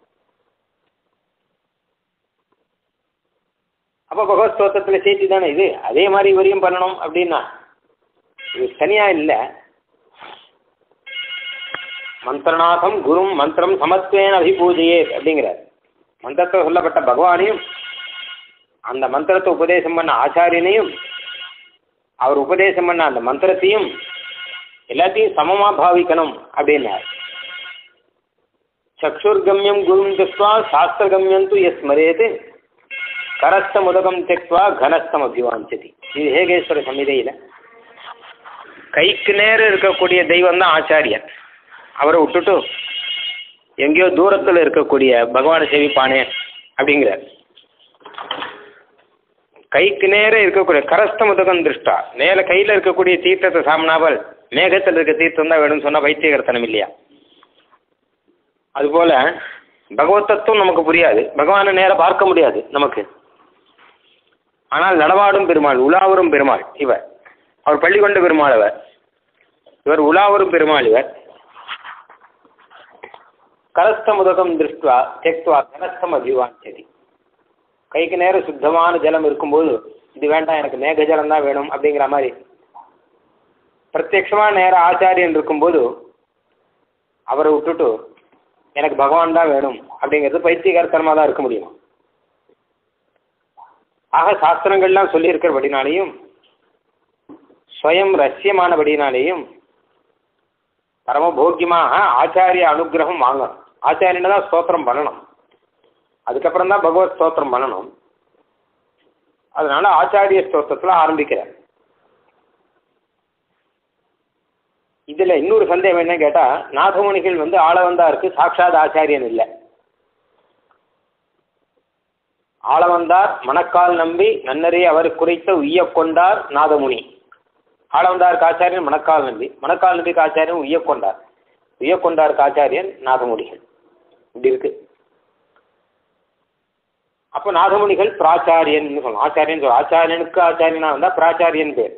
அப்போ பகவத் ஸ்தோத்திரத்தில் சேர்த்து தானே இது அதே மாதிரி இவரையும் பண்ணணும் அப்படின்னா இது தனியாக இல்லை மந்திரநாதம் குரும் மந்திரம் சமத்வேன அபிபூஜையே அப்படிங்கிறார் மந்திரத்தில் சொல்லப்பட்ட பகவானையும் அந்த மந்திரத்தை உபதேசம் பண்ண ஆச்சாரியனையும் அவர் உபதேசம் பண்ண அந்த மந்திரத்தையும் எல்லாத்தையும் சமமாக பாவிக்கணும் அப்படின்னார் சக்ஷுர்கம்யம் குரும் திருஷ்வா சாஸ்திரகம்யம் து எஸ் மரேது கரஸ்தம் உதகம் தெக்வா கனஸ்தம் அபிவாஞ்சதி இது ஹேகேஸ்வர சமிதையில் கைக்கு நேரம் இருக்கக்கூடிய தெய்வம் தான் ஆச்சாரியன் அவரை விட்டுட்டு எங்கேயோ தூரத்தில் இருக்கக்கூடிய பகவானை சேவிப்பானே அப்படிங்கிறார் கைக்கு நேரம் இருக்கக்கூடிய கரஸ்த முதகம் திருஷ்டா மேலே கையில் இருக்கக்கூடிய தீர்த்தத்தை சாமினாவல் மேகத்தில் இருக்க தீர்த்தம் தான் வேணும்னு சொன்னால் வைத்தியகர்த்தனம் இல்லையா அதுபோல் பகவத் தத்துவம் நமக்கு புரியாது பகவானை நேராக பார்க்க முடியாது நமக்கு ஆனால் நடமாடும் பெருமாள் உலாவரும் பெருமாள் இவர் அவர் பள்ளி கொண்ட பெருமாள் அவர் இவர் உலாவரும் பெருமாள் இவர் கரஸ்த முதகம் திருஷ்டுவா தெக்துவா கனஸ்தம் அபிவாஞ்சதி கைக்கு நேரம் சுத்தமான ஜலம் இருக்கும்போது இது வேண்டாம் எனக்கு மேக ஜலம் தான் வேணும் அப்படிங்கிற மாதிரி பிரத்யட்சமாக நேரம் ஆச்சாரியன் இருக்கும்போது அவரை விட்டுட்டு எனக்கு பகவான் தான் வேணும் அப்படிங்கிறது பைத்தியகாரத்தனமாக தான் இருக்க முடியும் ஆக சாஸ்திரங்கள்லாம் சொல்லியிருக்கிறபடினாலேயும் ஸ்வயம் ரஷ்யமானபடினாலேயும் பரமபோக்கியமாக ஆச்சாரிய அனுகிரகம் வாங்கணும் ஆச்சாரியனை தான் ஸ்தோத்திரம் பண்ணணும் அதுக்கப்புறம் தான் பகவத் ஸ்தோத்திரம் பண்ணணும் அதனால ஆச்சாரிய ஸ்தோத்திரத்தில் ஆரம்பிக்கிறார் இதில் இன்னொரு சந்தேகம் என்ன கேட்டால் நாகமுனிகள் வந்து ஆளவந்தாருக்கு சாட்சாத் ஆச்சாரியன் இல்லை ஆளவந்தார் மணக்கால் நம்பி நன்னரே அவர் குறைத்த உய்ய கொண்டார் நாதமுனி ஆளவந்தாருக்கு ஆச்சாரியன் மணக்கால் நம்பி மணக்கால் நம்பிக்கு ஆச்சாரியன் உய்யக்கொண்டார் உய்யக்கொண்டாருக்கு ஆச்சாரியன் நாதமுடிகள் இப்படி இருக்கு அப்போ நாதமுனிகள் பிராச்சாரியன் சொல்லணும் ஆச்சாரியன் சொல்ல ஆச்சாரியனுக்கு ஆச்சாரியனா வந்தா பிராச்சாரியன் பேர்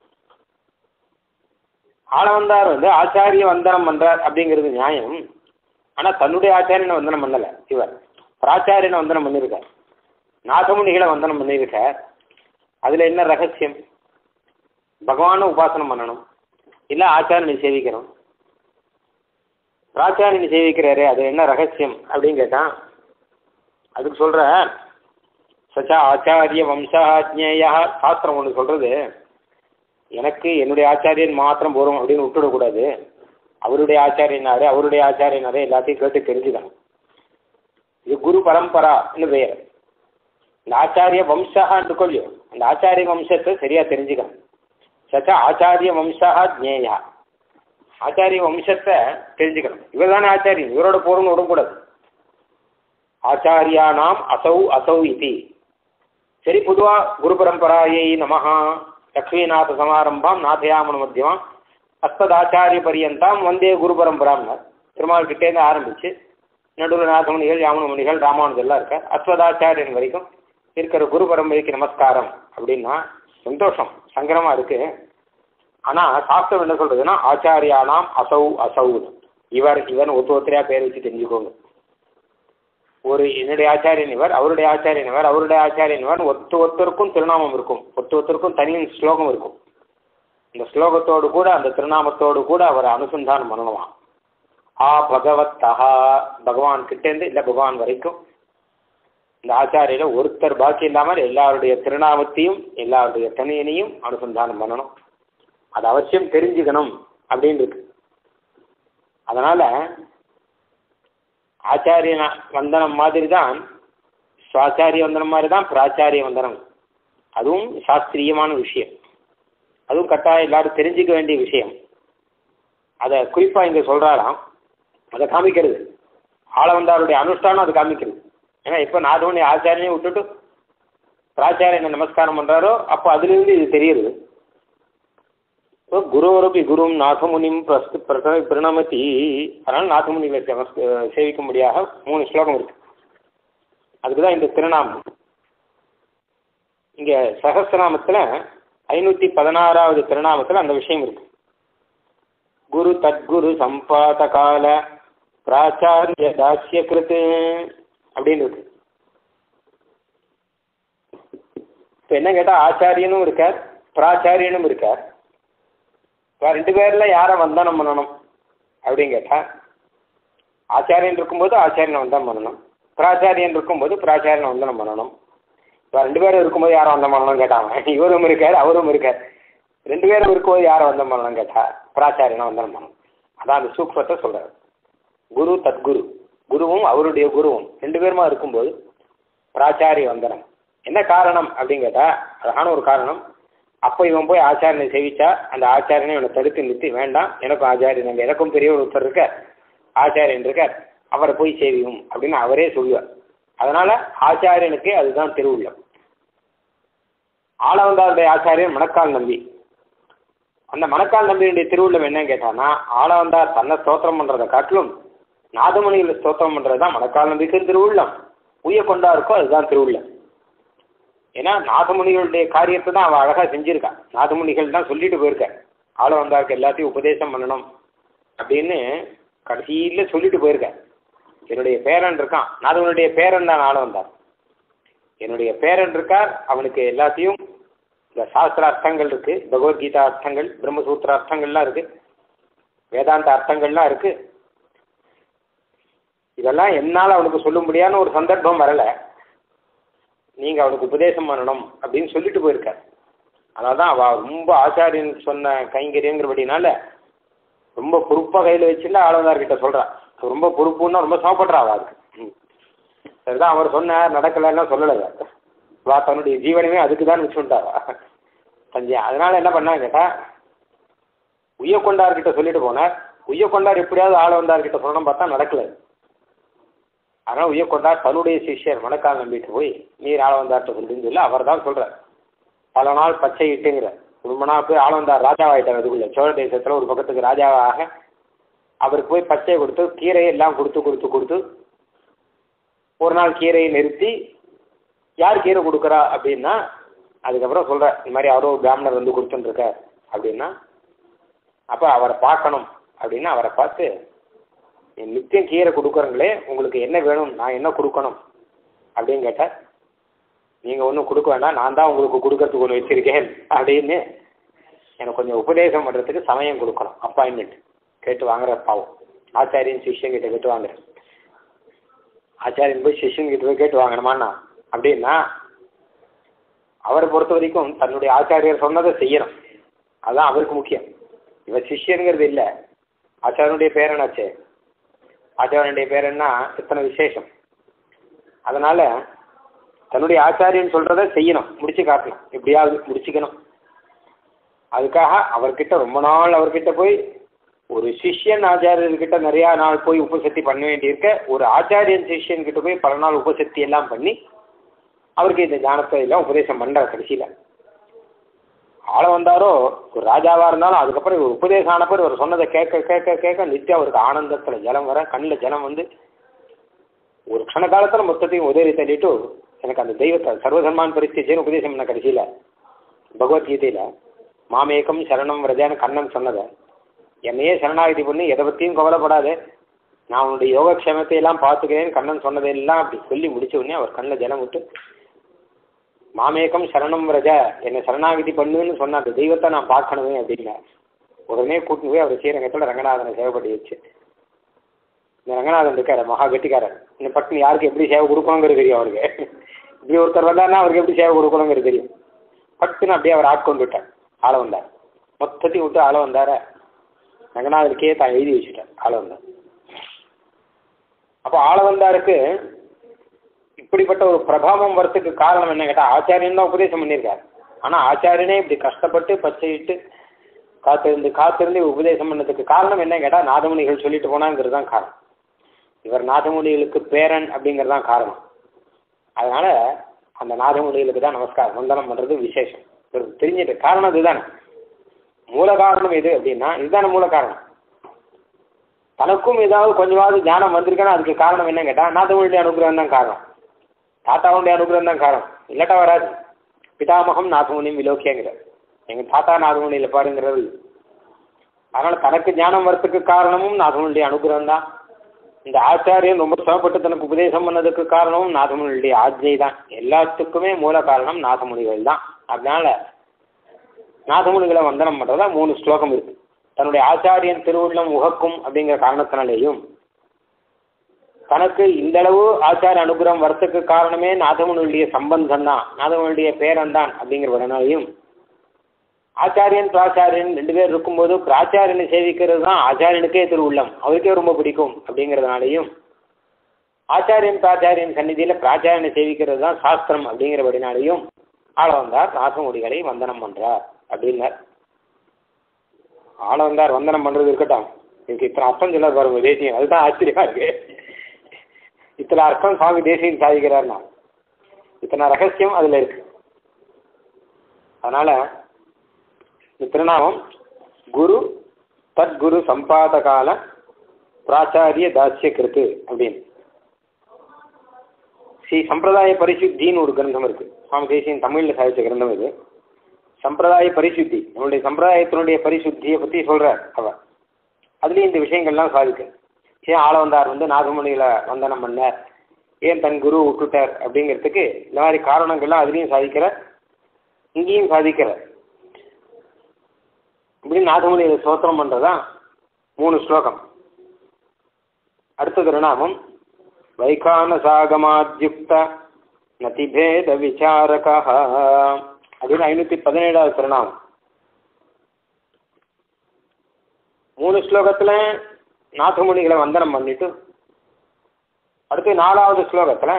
ஆளவந்தார் வந்து ஆச்சாரிய வந்தனம் பண்றார் அப்படிங்கிறது நியாயம் ஆனா தன்னுடைய ஆச்சாரியனை வந்தனம் பண்ணல இவர் பிராச்சாரியனை வந்தனம் பண்ணியிருக்கார் நாதமுனிகளை வந்தனம் பண்ணியிருக்கார் அதுல என்ன ரகசியம் பகவானை உபாசனம் பண்ணணும் இல்ல ஆச்சாரியனை சேவிக்கணும் பிராச்சாரியனை சேவிக்கிறாரே அது என்ன ரகசியம் அப்படின்னு கேட்டான் அதுக்கு சொல்ற சச்சா ஆச்சாரிய வம்சா ஜேயா சாஸ்திரம் ஒன்று சொல்றது எனக்கு என்னுடைய ஆச்சாரியன் மாத்திரம் போறோம் அப்படின்னு விட்டுடக்கூடாது அவருடைய ஆச்சாரியனாரு அவருடைய ஆச்சாரியனாரு எல்லாத்தையும் கேட்டு தெரிஞ்சுக்கணும் இது குரு பரம்பரான்னு பெயர் இந்த ஆச்சாரிய வம்சகான்னு கொள்ளியோ அந்த ஆச்சாரிய வம்சத்தை சரியா தெரிஞ்சுக்கணும் சச்சா ஆச்சாரிய வம்சா ஜேயா ஆச்சாரிய வம்சத்தை தெரிஞ்சுக்கணும் இவர் தானே ஆச்சாரியன் இவரோட போறோம்னு விடக்கூடாது ஆச்சாரியானாம் அசௌ அசௌ இதி சரி பொதுவா குரு பரம்பராயை நமஹா லக்ஷ்மிநாத சமாரம்பாம் நாதயாமன மத்தியமாம் அஸ்மதாச்சாரிய பரியந்தாம் வந்தே குரு பரம்பராம்னார் திருமால் கிட்டேருந்து ஆரம்பிச்சு நடுவில் நாதமுனிகள் யாமனமுனிகள் ராமானுஜ் எல்லாம் இருக்க அஸ்வதாச்சாரியன் வரைக்கும் இருக்கிற குரு பரம்பரைக்கு நமஸ்காரம் அப்படின்னா சந்தோஷம் சங்கரமா இருக்கு ஆனா சாஸ்திரம் என்ன சொல்றதுன்னா ஆச்சாரியானாம் அசௌ அசௌ இவர் இவன் ஒத்து ஒத்தரையா பேர் வச்சு தெரிஞ்சுக்கோங்க ஒரு என்னுடைய ஆச்சாரியன் இவர் அவருடைய ஆச்சாரியன் இவர் அவருடைய ஆச்சாரியன் இவர் ஒத்து ஒருத்தருக்கும் திருநாமம் இருக்கும் ஒத்து ஒருத்தருக்கும் தனி ஸ்லோகம் இருக்கும் இந்த ஸ்லோகத்தோடு கூட அந்த திருநாமத்தோடு கூட அவர் அனுசந்தானம் பண்ணணுமா ஆ பகவத்தஹா பகவான் கிட்டேருந்து இல்லை பகவான் வரைக்கும் இந்த ஆச்சாரியில ஒருத்தர் பாக்கி இல்லாமல் எல்லாருடைய திருநாமத்தையும் எல்லாருடைய தனியனையும் அனுசந்தானம் பண்ணணும் அது அவசியம் தெரிஞ்சுக்கணும் அப்படின்னு இருக்கு அதனால ஆச்சாரிய வந்தனம் மாதிரி தான் சுவாச்சாரிய வந்தனம் மாதிரி தான் பிராச்சாரிய வந்தனம் அதுவும் சாஸ்திரியமான விஷயம் அதுவும் கட்டாயம் எல்லாரும் தெரிஞ்சுக்க வேண்டிய விஷயம் அதை குறிப்பாக இங்கே சொல்கிறாராம் அதை காமிக்கிறது ஆளவந்தாருடைய அனுஷ்டானம் அது காமிக்கிறது ஏன்னா இப்போ நாதவனி ஆச்சாரியனையும் விட்டுட்டு பிராச்சாரியனை நமஸ்காரம் பண்ணுறாரோ அப்போ அதுலேருந்து இது தெரியுது குருவரப்பி குரும் நாதமுனிம் பிரஸ்து பிரச பிரணமதி அதனால நாதமுனிகளை சேவிக்கும்படியாக மூணு ஸ்லோகம் இருக்கு அதுக்கு தான் இந்த திருநாமம் இங்க சகசிரநாமத்தில் ஐநூற்றி பதினாறாவது திருநாமத்தில் அந்த விஷயம் இருக்கு குரு தத்குரு சம்பாத கால பிராச்சாரிய தாசிய கிருத்து அப்படின்னு இருக்கு இப்போ என்ன கேட்டால் ஆச்சாரியனும் இருக்கார் பிராச்சாரியனும் இருக்கார் இப்போ ரெண்டு பேர்ல யாரை வந்தனம் பண்ணணும் அப்படின்னு கேட்டால் ஆச்சாரியன் இருக்கும்போது ஆச்சாரியனை வந்தனம் பண்ணணும் பிராச்சாரியன் இருக்கும்போது பிராச்சாரியனை வந்தனம் பண்ணணும் இப்போ ரெண்டு பேரும் இருக்கும்போது யாரை வந்தம் பண்ணணும்னு கேட்டாங்க இவரும் இருக்கார் அவரும் இருக்கார் ரெண்டு பேரும் இருக்கும்போது யாரை வந்தம் பண்ணணும்னு கேட்டா பிராச்சாரியனை வந்தனம் பண்ணணும் அதான் அந்த சூக்மத்தை சொல்றாரு குரு தத்குரு குருவும் அவருடைய குருவும் ரெண்டு பேருமா இருக்கும்போது பிராச்சாரிய வந்தனம் என்ன காரணம் அப்படின்னு கேட்டா அழகான ஒரு காரணம் அப்போ இவன் போய் ஆச்சாரியனை சேவிச்சா அந்த ஆச்சாரியனை இவனை தடுத்து நிறுத்தி வேண்டாம் எனக்கும் ஆச்சாரியன் அங்கே எனக்கும் பெரிய ஒருத்தர் இருக்க ஆச்சாரியன் இருக்கார் அவரை போய் சேவியும் அப்படின்னு அவரே சொல்லுவார் அதனால ஆச்சாரியனுக்கே அதுதான் திருவுள்ளம் ஆளவந்தாருடைய ஆச்சாரியன் மணக்கால் நம்பி அந்த மணக்கால் நம்பியுடைய திருவுள்ளம் என்னன்னு கேட்டான்னா ஆளவந்தார் தன்னை ஸ்தோத்திரம் பண்றதை காட்டிலும் நாதமணிகளை ஸ்தோத்திரம் பண்றது தான் மணக்கால் நம்பிக்கும் திருவுள்ளம் உய கொண்டா இருக்கோ அதுதான் திருவுள்ளம் ஏன்னா நாதமுனிகளுடைய காரியத்தை தான் அவள் அழகாக செஞ்சிருக்கா நாதமுனிகள் தான் சொல்லிட்டு போயிருக்க ஆள வந்தாருக்கு எல்லாத்தையும் உபதேசம் பண்ணணும் அப்படின்னு கடைசியில் சொல்லிட்டு போயிருக்க என்னுடைய பேரன் இருக்கான் நாதவனுடைய பேரன் தான் ஆள வந்தார் என்னுடைய பேரன் இருக்கார் அவனுக்கு எல்லாத்தையும் இந்த சாஸ்திர அர்த்தங்கள் இருக்கு பகவத்கீதா அர்த்தங்கள் பிரம்மசூத்திர அர்த்தங்கள்லாம் இருக்கு வேதாந்த அர்த்தங்கள்லாம் இருக்கு இதெல்லாம் என்னால் அவனுக்கு சொல்லும்படியான ஒரு சந்தர்ப்பம் வரலை நீங்கள் அவனுக்கு உபதேசம் பண்ணணும் அப்படின்னு சொல்லிட்டு போயிருக்கார் அதனால தான் அவள் ரொம்ப ஆச்சாரியன் சொன்ன கைங்கரியங்கிறபடினால ரொம்ப பொறுப்பாக கையில் வச்சுல ஆளுநர்கிட்ட சொல்கிறா ரொம்ப பொறுப்புன்னா ரொம்ப சாப்பிட்றா அவள் அதுக்கு ம் சரிதான் அவர் சொன்னார் நடக்கலைன்னா சொல்லலை வா தன்னுடைய ஜீவனமே அதுக்கு தான் வச்சுட்டாவா தஞ்சை அதனால என்ன பண்ணாங்க கேட்டா உய்யக்கொண்டார்கிட்ட சொல்லிட்டு போனார் உய்யக்கொண்டார் எப்படியாவது ஆள வந்தார்கிட்ட சொல்லணும் பார்த்தா நடக்கல அதனால உய்யக்கொண்டார் தன்னுடைய சிஷ்யர் மணக்கால் நம்பிட்டு போய் நீர் ஆள வந்தார்கிட்ட சொல்லுன்னு சொல்லி அவர் தான் சொல்றார் பல நாள் பச்சை இட்டுங்கிற ரொம்ப நாள் போய் ஆளவந்தார் ராஜாவாயிட்டார் அதுக்குள்ள சோழ தேசத்தில் ஒரு பக்கத்துக்கு ராஜாவாக அவருக்கு போய் பச்சை கொடுத்து கீரையை எல்லாம் கொடுத்து கொடுத்து கொடுத்து ஒரு நாள் கீரையை நிறுத்தி யார் கீரை கொடுக்குறா அப்படின்னா அதுக்கப்புறம் சொல்கிறேன் இந்த மாதிரி அவரோ பிராமணர் வந்து கொடுத்துட்டுருக்க அப்படின்னா அப்போ அவரை பார்க்கணும் அப்படின்னு அவரை பார்த்து நித்தியம் கீரை கொடுக்குறங்களே உங்களுக்கு என்ன வேணும் நான் என்ன கொடுக்கணும் அப்படின்னு கேட்டார் நீங்கள் ஒன்றும் கொடுக்க வேண்டாம் நான் தான் உங்களுக்கு கொடுக்கறதுக்கு ஒன்று வச்சுருக்கேன் அப்படின்னு எனக்கு கொஞ்சம் உபதேசம் பண்ணுறதுக்கு சமயம் கொடுக்கணும் அப்பாயின்மெண்ட் கேட்டு வாங்குற பாவம் ஆச்சாரியன் சிஷ்யன் கிட்ட கேட்டு வாங்குறேன் ஆச்சாரியன் போய் சிஷ்யன் கிட்ட போய் கேட்டு வாங்கணுமாண்ணா அப்படின்னா அவரை பொறுத்த வரைக்கும் தன்னுடைய ஆச்சாரியர் சொன்னதை செய்யணும் அதுதான் அவருக்கு முக்கியம் இவர் சிஷ்யனுங்கிறது இல்லை ஆச்சாரனுடைய பேரனாச்சே ஆச்சாரனுடைய பேரன்னா இத்தனை விசேஷம் அதனால தன்னுடைய ஆச்சாரியன் சொல்றத செய்யணும் முடிச்சு காட்டணும் எப்படியாவது முடிச்சுக்கணும் அதுக்காக அவர்கிட்ட ரொம்ப நாள் அவர்கிட்ட போய் ஒரு சிஷ்யன் ஆச்சாரியர்கிட்ட நிறைய நாள் போய் உபசக்தி பண்ண வேண்டியிருக்க ஒரு ஆச்சாரியன் சிஷ்யன் கிட்ட போய் பல நாள் உபசக்தி எல்லாம் பண்ணி அவருக்கு இந்த ஞானத்தை எல்லாம் உபதேசம் பண்றார் கடைசியில ஆள வந்தாரோ ஒரு ராஜாவா இருந்தாலும் அதுக்கப்புறம் இவர் உபதேசம் ஆனப்போ இவர் சொன்னதை கேட்க கேட்க கேட்க நித்தியம் அவருக்கு ஆனந்தத்துல ஜலம் வர கண்ணில் ஜலம் வந்து ஒரு க்ஷண காலத்துல மொத்தத்தையும் உதவி தள்ளிட்டு எனக்கு அந்த தெய்வத்தை சர்வதர்மான் பரிஸ்திச்சேன்னு உபதேசம் பண்ண கடைசியில பகவத்கீதையில மாமேகம் சரணம் விரஜான்னு கண்ணன் சொன்னதை என்னையே சரணாகதி பண்ணி எதை பற்றியும் கவலைப்படாது நான் உன்னுடைய யோகக்ஷேமத்தை எல்லாம் பார்த்துக்கிறேன்னு கண்ணன் சொன்னதெல்லாம் அப்படி சொல்லி முடிச்ச உடனே அவர் கண்ணில் ஜலம் விட்டு மாமேகம் சரணம் ரஜ என்னை சரணாகதி பண்ணுன்னு சொன்ன அந்த தெய்வத்தை நான் பார்க்கணுமே அப்படின்னா உடனே கூட்டின்னு போய் அவர் ஸ்ரீரங்கத்தில் ரங்கநாதனை சேவைப்படி வச்சு இந்த ரங்கநாதன் இருக்காரு மகா கெட்டிக்காரர் இந்த பட்டுன்னு யாருக்கு எப்படி சேவை கொடுக்கணுங்கிறது தெரியும் அவருக்கு இப்படி ஒருத்தர் வந்தாருன்னா அவருக்கு எப்படி சேவை கொடுக்கணுங்கிறது தெரியும் பட்டுன்னு அப்படியே அவர் ஆட்கொண்டு விட்டார் ஆள வந்தார் மொத்தத்தையும் விட்டு ஆள வந்தார ரங்கநாதனுக்கே தான் எழுதி வச்சுட்டார் ஆள வந்தார் அப்போ ஆள வந்தாருக்கு இப்படிப்பட்ட ஒரு பிரபாவம் வரத்துக்கு காரணம் என்ன கேட்டால் ஆச்சாரியன் தான் உபதேசம் பண்ணியிருக்காரு ஆனால் ஆச்சாரியனே இப்படி கஷ்டப்பட்டு பச்சையிட்டு காத்திருந்து காத்திருந்து உபதேசம் பண்ணதுக்கு காரணம் என்ன கேட்டால் நாதமுனிகள் சொல்லிட்டு போனாங்கிறது தான் காரணம் இவர் நாதமுனிகளுக்கு பேரன் அப்படிங்கிறது தான் காரணம் அதனால அந்த நாதமுனிகளுக்கு தான் நமஸ்காரம் வந்தனம் பண்ணுறது விசேஷம் இவருக்கு தெரிஞ்சிட்டு காரணம் இதுதானே மூல காரணம் எது அப்படின்னா இதுதானே மூல காரணம் தனக்கும் ஏதாவது கொஞ்சமாவது ஞானம் வந்திருக்குன்னா அதுக்கு காரணம் என்ன கேட்டால் நாதமுனியுடைய அனுகிரகம் தான் காரணம் தாத்தாவுடைய அனுகிரகம் தான் காரணம் இல்லாட்டா வராது பிதாமகம் நாதமுனியும் விலோக்கியங்கிறார் எங்கள் தாத்தா நாதமுனியில் பாருங்கிறது அதனால தனக்கு ஞானம் வரத்துக்கு காரணமும் நாதமுனியுடைய அனுகிரகம் தான் இந்த ஆச்சாரியன் ரொம்ப சிரமப்பட்டு தனக்கு உபதேசம் பண்ணதுக்கு காரணமும் நாதமுனியுடைய ஆஜ்ஞை தான் எல்லாத்துக்குமே மூல காரணம் நாதமுனிகள் தான் அதனால நாதமுனிகளை வந்தனம் பண்ணுறதா மூணு ஸ்லோகம் இருக்கு தன்னுடைய ஆச்சாரியன் திருவுள்ளம் உகக்கும் அப்படிங்கிற காரணத்தினாலேயும் தனக்கு இந்த அளவு ஆச்சார அனுகிரகம் வரத்துக்கு காரணமே நாதமுனுடைய சம்பந்தம் தான் நாதமுனுடைய பேரன் தான் அப்படிங்கிறதுனாலையும் ஆச்சாரியன் பிராச்சாரியன் ரெண்டு பேர் இருக்கும்போது பிராச்சாரியனை சேவிக்கிறது தான் ஆச்சாரியனுக்கே திருவுள்ளம் அவருக்கே ரொம்ப பிடிக்கும் அப்படிங்கிறதுனாலையும் ஆச்சாரியன் பிராச்சாரியன் சந்நிதியில் பிராச்சாரியனை சேவிக்கிறது தான் சாஸ்திரம் அப்படிங்கிறபடினாலையும் ஆள வந்தார் நாசமுடிகளை வந்தனம் பண்றார் அப்படின்னார் ஆள வந்தார் வந்தனம் பண்றது இருக்கட்டும் எனக்கு இத்தனை அர்த்தம் சொல்ல பாருங்க தேசியம் அதுதான் ஆச்சரியமா இருக்கு இத்தனை அர்த்தம் சுவாமி தேசியம் சாதிக்கிறார்னா இத்தனை ரகசியம் அதுல இருக்கு அதனால இந்த திருநாமம் குரு தத்குரு சம்பாதகால பிராச்சாரிய தாட்சிய கிருத்து அப்படின்னு ஸ்ரீ சம்பிரதாய பரிசுத்தின்னு ஒரு கிரந்தம் இருக்கு சுவாமி தேசியன் தமிழில் சாதிச்ச கிரந்தம் இது சம்பிரதாய பரிசுத்தி நம்மளுடைய சம்பிரதாயத்தினுடைய பரிசுத்தியை பற்றி சொல்கிறார் அவர் அதுலேயும் இந்த விஷயங்கள்லாம் சாதிக்க ஏன் ஆள வந்தார் வந்து நாகமணியில் வந்தனம் பண்ணார் ஏன் தன் குரு விட்டுட்டார் அப்படிங்கிறதுக்கு இந்த மாதிரி காரணங்கள்லாம் அதுலேயும் சாதிக்கிற இங்கேயும் சாதிக்கிற இப்படி நாகமணியில் ஸ்தோத்திரம் பண்ணுறதா மூணு ஸ்லோகம் அடுத்த திருநாமம் வைகானசாகமாத்யுக்த நதிபேத விசாரகா அப்படின்னு ஐநூற்றி பதினேழாவது திருநாமம் மூணு ஸ்லோகத்தில் நாதமுனிகளை வந்தனம் பண்ணிட்டு அடுத்து நாலாவது ஸ்லோகத்தில்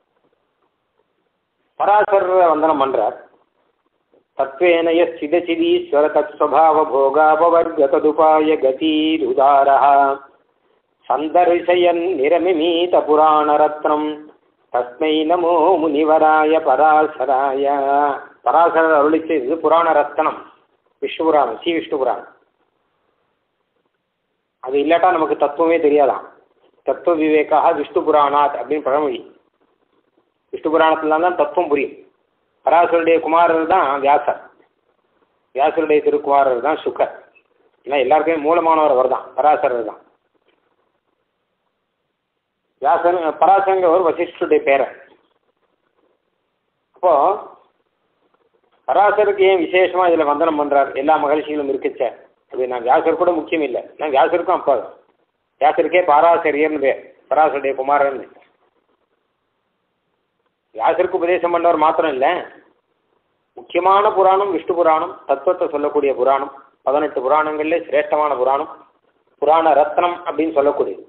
பராசர வந்தனம் பண்ணுறார் தத்வேன யச்சிதச்சிதீஸ்வர தத்ஸ்வபாவ போகாபவர்க ததுபாய கதீருதாரः சந்தர்ஷயன் நிரமிமீத புராணரத்னம் தஸ்மை நமோ முனிவராய பராசராய பராசரர் அருளி செய்தது புராண ரத்னம் விஷ்ணு புராணம் ஸ்ரீ விஷ்ணு புராணம் அது இல்லாட்டா நமக்கு தத்துவமே தெரியாதாம் தத்துவ விவேகாக விஷ்ணு புராணாத் அப்படின்னு பழமொழி விஷ்ணு புராணத்துல தான் தத்துவம் புரியும் பராசருடைய குமாரர் தான் வியாசர் வியாசருடைய திருக்குமாரர் தான் சுக்கர் ஏன்னா எல்லாருக்குமே மூலமானவர் அவர் தான் பராசரர் தான் வியாசன் பராசரங்கிறவர் வசிஷ்டருடைய பேரன் அப்போ பராசருக்கு ஏன் விசேஷமா இதுல வந்தனம் பண்றார் எல்லா மகிழ்ச்சிகளும் இருக்குச்ச அது நான் வியாசர் கூட முக்கியம் இல்லை நான் வியாசருக்கும் அப்பா வியாசருக்கே பாராசரியர்னு பேர் பராசருடைய குமாரன் வியாசருக்கு உபதேசம் பண்ணவர் மாத்திரம் இல்லை முக்கியமான புராணம் விஷ்ணு புராணம் தத்துவத்தை சொல்லக்கூடிய புராணம் பதினெட்டு புராணங்கள்ல சிரேஷ்டமான புராணம் புராண ரத்னம் அப்படின்னு சொல்லக்கூடியது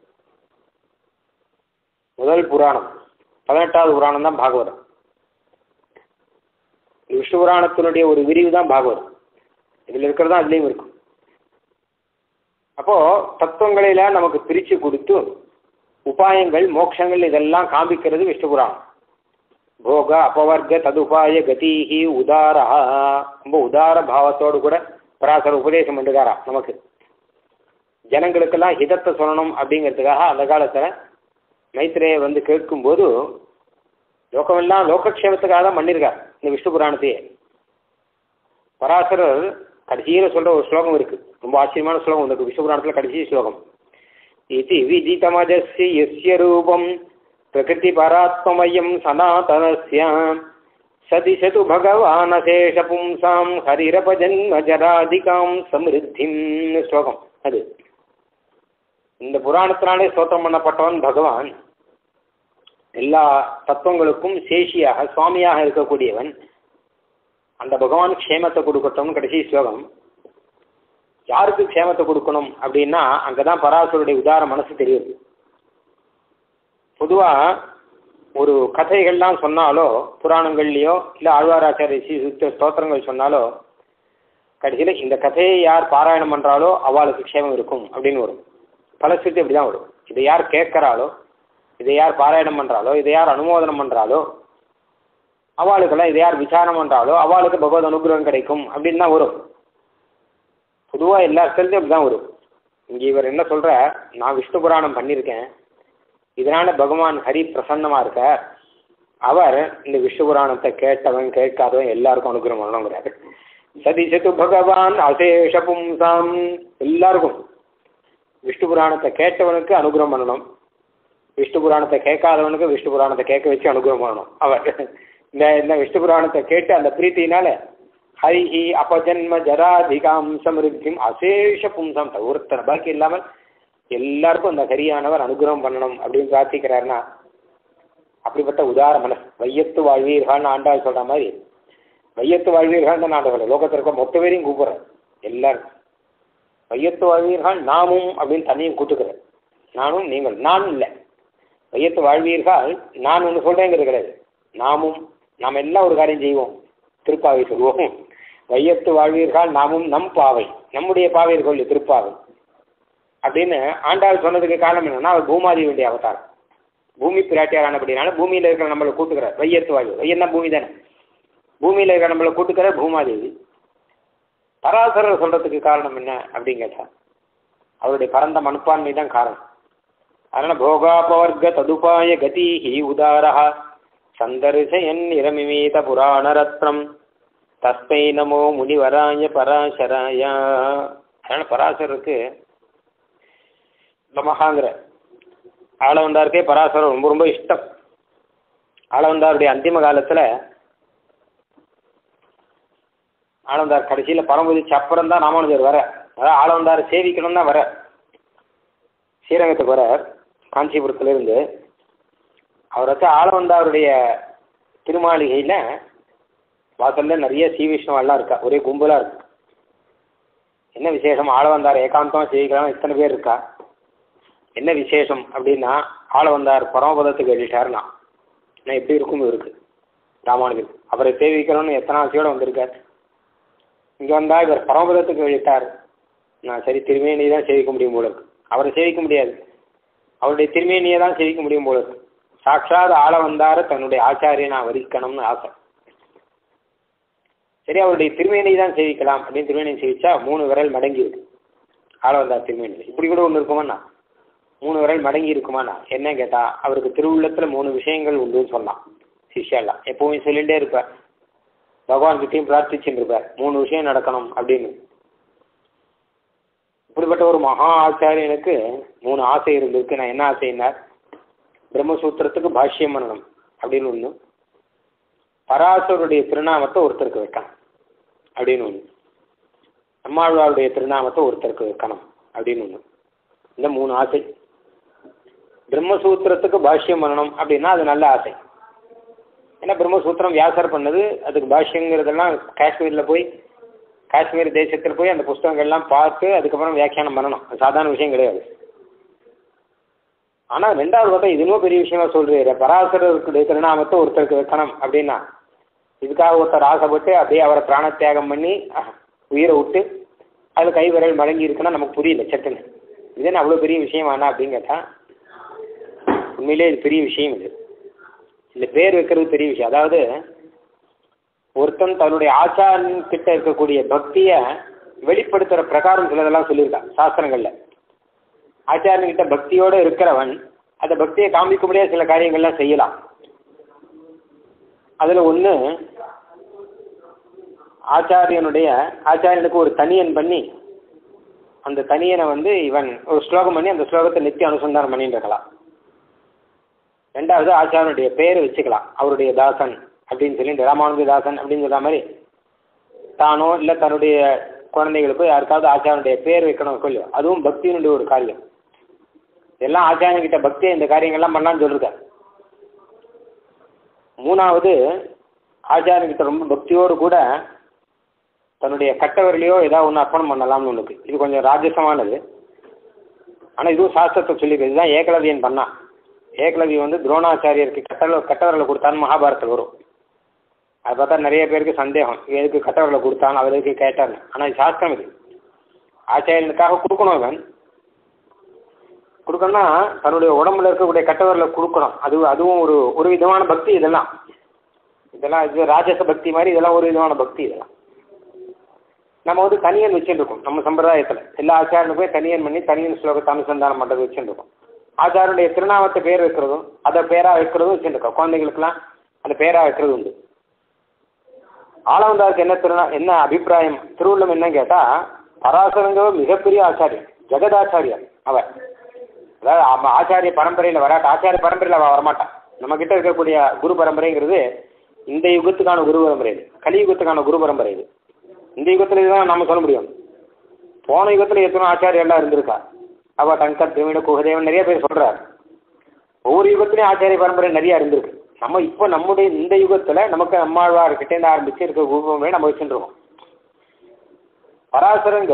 முதல் புராணம் பதினெட்டாவது புராணம் தான் பாகவதம் விஷ்ணு புராணத்தினுடைய ஒரு விரிவு தான் பாகவதம் இதுல இருக்கிறது தான் அதுலேயும் இருக்கும் அப்போ தத்துவங்களில நமக்கு பிரிச்சு கொடுத்து உபாயங்கள் மோட்சங்கள் இதெல்லாம் காமிக்கிறது விஷ்ணு புராணம் போக அபவர்க்க ததுபாய கதிஹி உதாரா ரொம்ப உதார பாவத்தோடு கூட பராசர உபதேசம் பண்ணுறாரா நமக்கு ஜனங்களுக்கெல்லாம் ஹிதத்தை சொல்லணும் அப்படிங்கிறதுக்காக அந்த காலத்தில் மைத்திரையை வந்து கேட்கும்போது லோகமெல்லாம் லோகக்ஷேமத்துக்காக தான் பண்ணியிருக்கார் இந்த விஷ்ணு புராணத்தையே பராசரர் கடைசியில் சொல்கிற ஒரு ஸ்லோகம் இருக்கு ரொம்ப ஆச்சரியமான ஸ்லோகம் இருக்கு விஷ்ணு புராணத்தில் கடைசி ஸ்லோகம் இது விதிதமஜஸ்ய எஸ்ய ரூபம் பிரகிருதி பராத்மயம் சனாதனஸ்ய சதிசது பகவான் அசேஷ பும்சாம் ஹரிரபஜன்ம ஜராதிகாம் சமிருத்திம் ஸ்லோகம் அது இந்த புராணத்தினாலே ஸ்தோத்திரம் பண்ணப்பட்டவன் பகவான் எல்லா தத்துவங்களுக்கும் சேஷியாக சுவாமியாக இருக்கக்கூடியவன் அந்த பகவான் க்ஷேமத்தை கொடுக்கட்டும்னு கடைசி ஸ்லோகம் யாருக்கு க்ஷேமத்தை கொடுக்கணும் அப்படின்னா அங்கதான் பராசருடைய உதார மனசு தெரியுது பொதுவா ஒரு கதைகள்லாம் சொன்னாலோ புராணங்கள்லையோ இல்லை ஆழ்வாராச்சாரிய சுத்த ஸ்தோத்திரங்கள் சொன்னாலோ கடைசியில் இந்த கதையை யார் பாராயணம் பண்ணுறாலோ அவளுக்கு க்ஷேமம் இருக்கும் அப்படின்னு வரும் பலஸ்ருதி அப்படி தான் வரும் இதை யார் கேட்குறாளோ இதை யார் பாராயணம் பண்ணுறாளோ இதை யார் அனுமோதனம் பண்ணுறாளோ அவளுக்கெல்லாம் இதை யார் விசாரம் பண்ணுறாளோ அவளுக்கு பகவத் அனுகிரகம் கிடைக்கும் அப்படின்னு தான் வரும் பொதுவாக எல்லா இடத்துலையும் அப்படி தான் வரும் இங்கே இவர் என்ன சொல்கிற நான் விஷ்ணு புராணம் பண்ணியிருக்கேன் இதனால பகவான் ஹரி பிரசன்னமா இருக்கார் அவர் இந்த விஷ்ணு புராணத்தை கேட்டவன் கேட்காதவன் எல்லாருக்கும் அனுகிரகம் பண்ணணுங்கிறாரு சதிசது பகவான் அசேஷ பும்சாம் எல்லாருக்கும் விஷ்ணு புராணத்தை கேட்டவனுக்கு அனுகிரகம் பண்ணணும் விஷ்ணு புராணத்தை கேட்காதவனுக்கு விஷ்ணு புராணத்தை கேட்க வச்சு அனுகிரகம் பண்ணணும் அவர் இந்த இந்த விஷ்ணு புராணத்தை கேட்டு அந்த பிரீத்தினால ஹரிஹி அபஜன்ம ஜராதிகாம் சமிருத்தியும் அசேஷ பும்சம் ஒருத்தர் பாக்கி இல்லாமல் எல்லாருக்கும் அந்த ஹரியானவர் அனுகிரகம் பண்ணணும் அப்படின்னு பிரார்த்திக்கிறாருன்னா அப்படிப்பட்ட உதார மனசு வையத்து வாழ்வீர்கள்னு ஆண்டாள் சொல்ற மாதிரி வையத்து வாழ்வீர்கள் தான் ஆண்டவர் லோகத்தில் இருக்க மொத்த பேரையும் கூப்பிடுறார் எல்லாரும் வையத்து வாழ்வீர்கள் நாமும் அப்படின்னு தனியும் கூட்டுக்கிறார் நானும் நீங்கள் நான் இல்லை வையத்து வாழ்வீர்கள் நான் ஒன்று சொல்றேங்கிறது கிடையாது நாமும் நாம் எல்லாம் ஒரு காரியம் செய்வோம் திருப்பாவை சொல்லுவோம் வையத்து வாழ்வீர்கள் நாமும் நம் பாவை நம்முடைய பாவை இருக்கொள்ளு திருப்பாவை அப்படின்னு ஆண்டாள் சொன்னதுக்கு காரணம் என்னன்னா அவர் பூமாதி வேண்டிய அவதாரம் பூமி பிராட்டியார் ஆனபடினால பூமியில் இருக்கிற நம்மளை கூட்டுக்கிறார் வையத்து வாழ்வு வையன்னா பூமி தானே பூமியில் இருக்கிற நம்மளை கூட்டுக்கிற பூமாதேவி பராசரர் சொல்றதுக்கு காரணம் என்ன அப்படின்னு கேட்டா அவருடைய பரந்த மனப்பான்மை தான் காரணம் அதனால போகாபவர்க்க ததுபாய கதிஹி உதாரா சந்தரிசயன் இரமிமீத புராண ரத்னம் தஸ்மை நமோ முனிவராய பராசராய அதனால பராசருக்கு நமகாங்கிற ஆளவந்தாருக்கே பராசரம் ரொம்ப ரொம்ப இஷ்டம் ஆளவந்தாருடைய அந்திம காலத்தில் ஆளவந்தார் கடைசியில் பரம்பதிச்சு அப்புறம் தான் ராமானுஜர் வர அதாவது ஆளவந்தார் சேவிக்கணும் தான் வர ஸ்ரீரங்கத்துக்கு வர காஞ்சிபுரத்துலேருந்து அவர் வச்சு ஆளவந்தாருடைய திருமாளிகையில் வாசலில் நிறைய ஸ்ரீ விஷ்ணுவெல்லாம் இருக்கா ஒரே கும்பலாக இருக்கு என்ன விசேஷம் ஆளவந்தார் ஏகாந்தமாக சேவிக்கலாம் இத்தனை பேர் இருக்கா என்ன விசேஷம் அப்படின்னா ஆள வந்தார் பரமபதத்துக்கு எழுதிட்டாருன்னா நான் எப்படி இருக்கும் இருக்கு ராமானுஜர் அவரை சேவிக்கணும்னு எத்தனை ஆசையோடு வந்திருக்கார் இங்கே வந்தால் இவர் பரமபதத்துக்கு எழுதிட்டார் நான் சரி திருமேனியை தான் சேவிக்க முடியும் போல இருக்கு அவரை சேவிக்க முடியாது அவருடைய திருமேனியை தான் சேவிக்க முடியும் போல இருக்கு சாட்சாத் ஆள வந்தார தன்னுடைய ஆச்சாரியனா வரிக்கணும்னு ஆசை சரி அவருடைய திருமேனி தான் சேவிக்கலாம் அப்படின்னு திருமேனி சேவிச்சா மூணு விரல் மடங்கி இருக்கு ஆளவந்தார் திருமேனி இப்படி கூட ஒன்று இருக்குமாண்ணா மூணு விரல் மடங்கி இருக்குமாண்ணா என்ன கேட்டா அவருக்கு திருவுள்ளத்துல மூணு விஷயங்கள் உண்டுன்னு சொல்லலாம் சிஷ்யாலாம் எப்பவுமே சொல்லிகிட்டே இருப்பார் பகவான் கிட்டையும் பிரார்த்திச்சுட்டு இருப்பார் மூணு விஷயம் நடக்கணும் அப்படின்னு இப்படிப்பட்ட ஒரு மகா ஆச்சாரியனுக்கு மூணு ஆசை இருந்திருக்கு நான் என்ன ஆசைன்னார் பிரம்மசூத்திரத்துக்கு பாஷ்யம் பண்ணணும் அப்படின்னு ஒன்று பராசருடைய திருநாமத்தை ஒருத்தருக்கு வைக்கணும் அப்படின்னு ஒன்று நம்மாழ்வாருடைய திருநாமத்தை ஒருத்தருக்கு வைக்கணும் அப்படின்னு ஒன்று இந்த மூணு ஆசை பிரம்மசூத்திரத்துக்கு பாஷ்யம் பண்ணணும் அப்படின்னா அது நல்ல ஆசை ஏன்னா பிரம்மசூத்திரம் வியாசர் பண்ணது அதுக்கு பாஷ்யங்கிறதெல்லாம் காஷ்மீரில் போய் காஷ்மீர் தேசத்தில் போய் அந்த புஸ்தகங்கள்லாம் பார்த்து அதுக்கப்புறம் வியாக்கியானம் பண்ணணும் அது சாதாரண விஷயம் கிடையாது ஆனால் ரெண்டாவது பார்த்தா இது இன்னும் பெரிய விஷயமா சொல்றீங்க பராசரருக்குடைய திருநாமத்தை ஒருத்தருக்கு வைக்கணும் அப்படின்னா இதுக்காக ஒருத்தர் ஆசைப்பட்டு அப்படியே அவரை பிராண தியாகம் பண்ணி அஹ், உயிரை விட்டு அது கை விரல் மடங்கி இருக்குன்னா நமக்கு புரியல சட்டுன்னு இது என்ன அவ்வளோ பெரிய விஷயம் வேணா அப்படின்னு கேட்டால் உண்மையிலே இது பெரிய விஷயம் இது இந்த பேர் வைக்கிறது பெரிய விஷயம் அதாவது ஒருத்தன் தன்னுடைய ஆச்சாரியன் கிட்ட இருக்கக்கூடிய பக்தியை வெளிப்படுத்துற பிரகாரம் சிலதெல்லாம் சொல்லியிருக்கான் சாஸ்திரங்கள்ல ஆச்சாரியன் கிட்ட பக்தியோட இருக்கிறவன் அந்த பக்தியை காமிக்கும்படியா சில காரியங்கள்லாம் செய்யலாம் அதுல ஒண்ணு ஆச்சாரியனுடைய ஆச்சாரியனுக்கு ஒரு தனியன் பண்ணி அந்த தனியனை வந்து இவன் ஒரு ஸ்லோகம் பண்ணி அந்த ஸ்லோகத்தை நித்திய அனுசந்தானம் பண்ணிட்டு இருக்கலாம் ரெண்டாவது ஆச்சாரனுடைய பேர் வச்சுக்கலாம் அவருடைய தாசன் அப்படின்னு சொல்லி ராமானுஜ தாசன் அப்படின்னு சொல்ற மாதிரி தானோ இல்லை தன்னுடைய குழந்தைகளுக்கோ யாருக்காவது ஆச்சாரனுடைய பேர் வைக்கணும் சொல்லியோ அதுவும் பக்தியினுடைய ஒரு காரியம் எல்லாம் ஆச்சாரியன்கிட்ட பக்தியை இந்த காரியங்கள்லாம் பண்ணலாம்னு சொல்லிருக்கார் மூணாவது ஆச்சாரியன்கிட்ட ரொம்ப பக்தியோடு கூட தன்னுடைய கட்டவர்களையோ ஏதாவது ஒன்று அர்ப்பணம் பண்ணலாம்னு ஒன்றுக்கு இது கொஞ்சம் ராஜசமானது ஆனால் இதுவும் சாஸ்திரத்தை சொல்லியிருக்கு இதுதான் ஏகலவியன் பண்ணான் ஏகலவி வந்து துரோணாச்சாரியருக்கு கட்டவ கட்டவர்களை கொடுத்தான்னு மகாபாரத்தில் வரும் அது பார்த்தா நிறைய பேருக்கு சந்தேகம் எதுக்கு கட்டவர்களை கொடுத்தான் அவர் எதுக்கு கேட்டார்னு ஆனால் இது சாஸ்திரம் இது ஆச்சாரியனுக்காக கொடுக்கணும் அவன் கொடுக்கணும்னா தன்னுடைய உடம்புல இருக்கக்கூடிய கட்டவர்களை கொடுக்கணும் அது அதுவும் ஒரு ஒரு விதமான பக்தி இதெல்லாம் இதெல்லாம் இது ராஜச பக்தி மாதிரி இதெல்லாம் ஒரு விதமான பக்தி இதெல்லாம் நம்ம வந்து தனியன் வச்சுட்டு இருக்கோம் நம்ம சம்பிரதாயத்தில் எல்லா ஆச்சாரனுக்கும் தனியன் பண்ணி தனியன் ஸ்லோகத்தை அனுசந்தானம் பண்ணுறது வச்சுட்டு இருக்கோம் ஆச்சாரனுடைய திருநாமத்தை பேர் வைக்கிறதும் அதை பேரா வைக்கிறதும் வச்சுட்டு இருக்கோம் குழந்தைகளுக்கெல்லாம் அந்த பேரா வைக்கிறது உண்டு ஆளவந்தாருக்கு என்ன திருநா என்ன அபிப்பிராயம் திருவுள்ளம் என்னன்னு கேட்டா பராசரங்க மிகப்பெரிய ஆச்சாரியன் ஜெகதாச்சாரியர் அவர் அதாவது அவன் ஆச்சாரிய பரம்பரையில் வராட்ட ஆச்சாரிய பரம்பரையில் அவன் வரமாட்டான் நம்ம கிட்ட இருக்கக்கூடிய குரு பரம்பரைங்கிறது இந்த யுகத்துக்கான குரு பரம்பரை இது கலியுகத்துக்கான குரு பரம்பரை இது இந்த யுகத்துல இதுதான் நம்ம சொல்ல முடியும் போன யுகத்துல எத்தனை ஆச்சாரியெல்லாம் இருந்திருக்கா அவ டங்கர் திரவிட குகதேவன் நிறைய பேர் சொல்றாரு ஒவ்வொரு யுகத்திலையும் ஆச்சாரிய பரம்பரை நிறைய இருந்திருக்கு நம்ம இப்போ நம்முடைய இந்த யுகத்துல நமக்கு நம்மாழ்வார் கிட்ட இருந்து ஆரம்பிச்சு இருக்க குருபரம்பரை நம்ம வச்சுட்டு இருக்கோம் பராசரங்க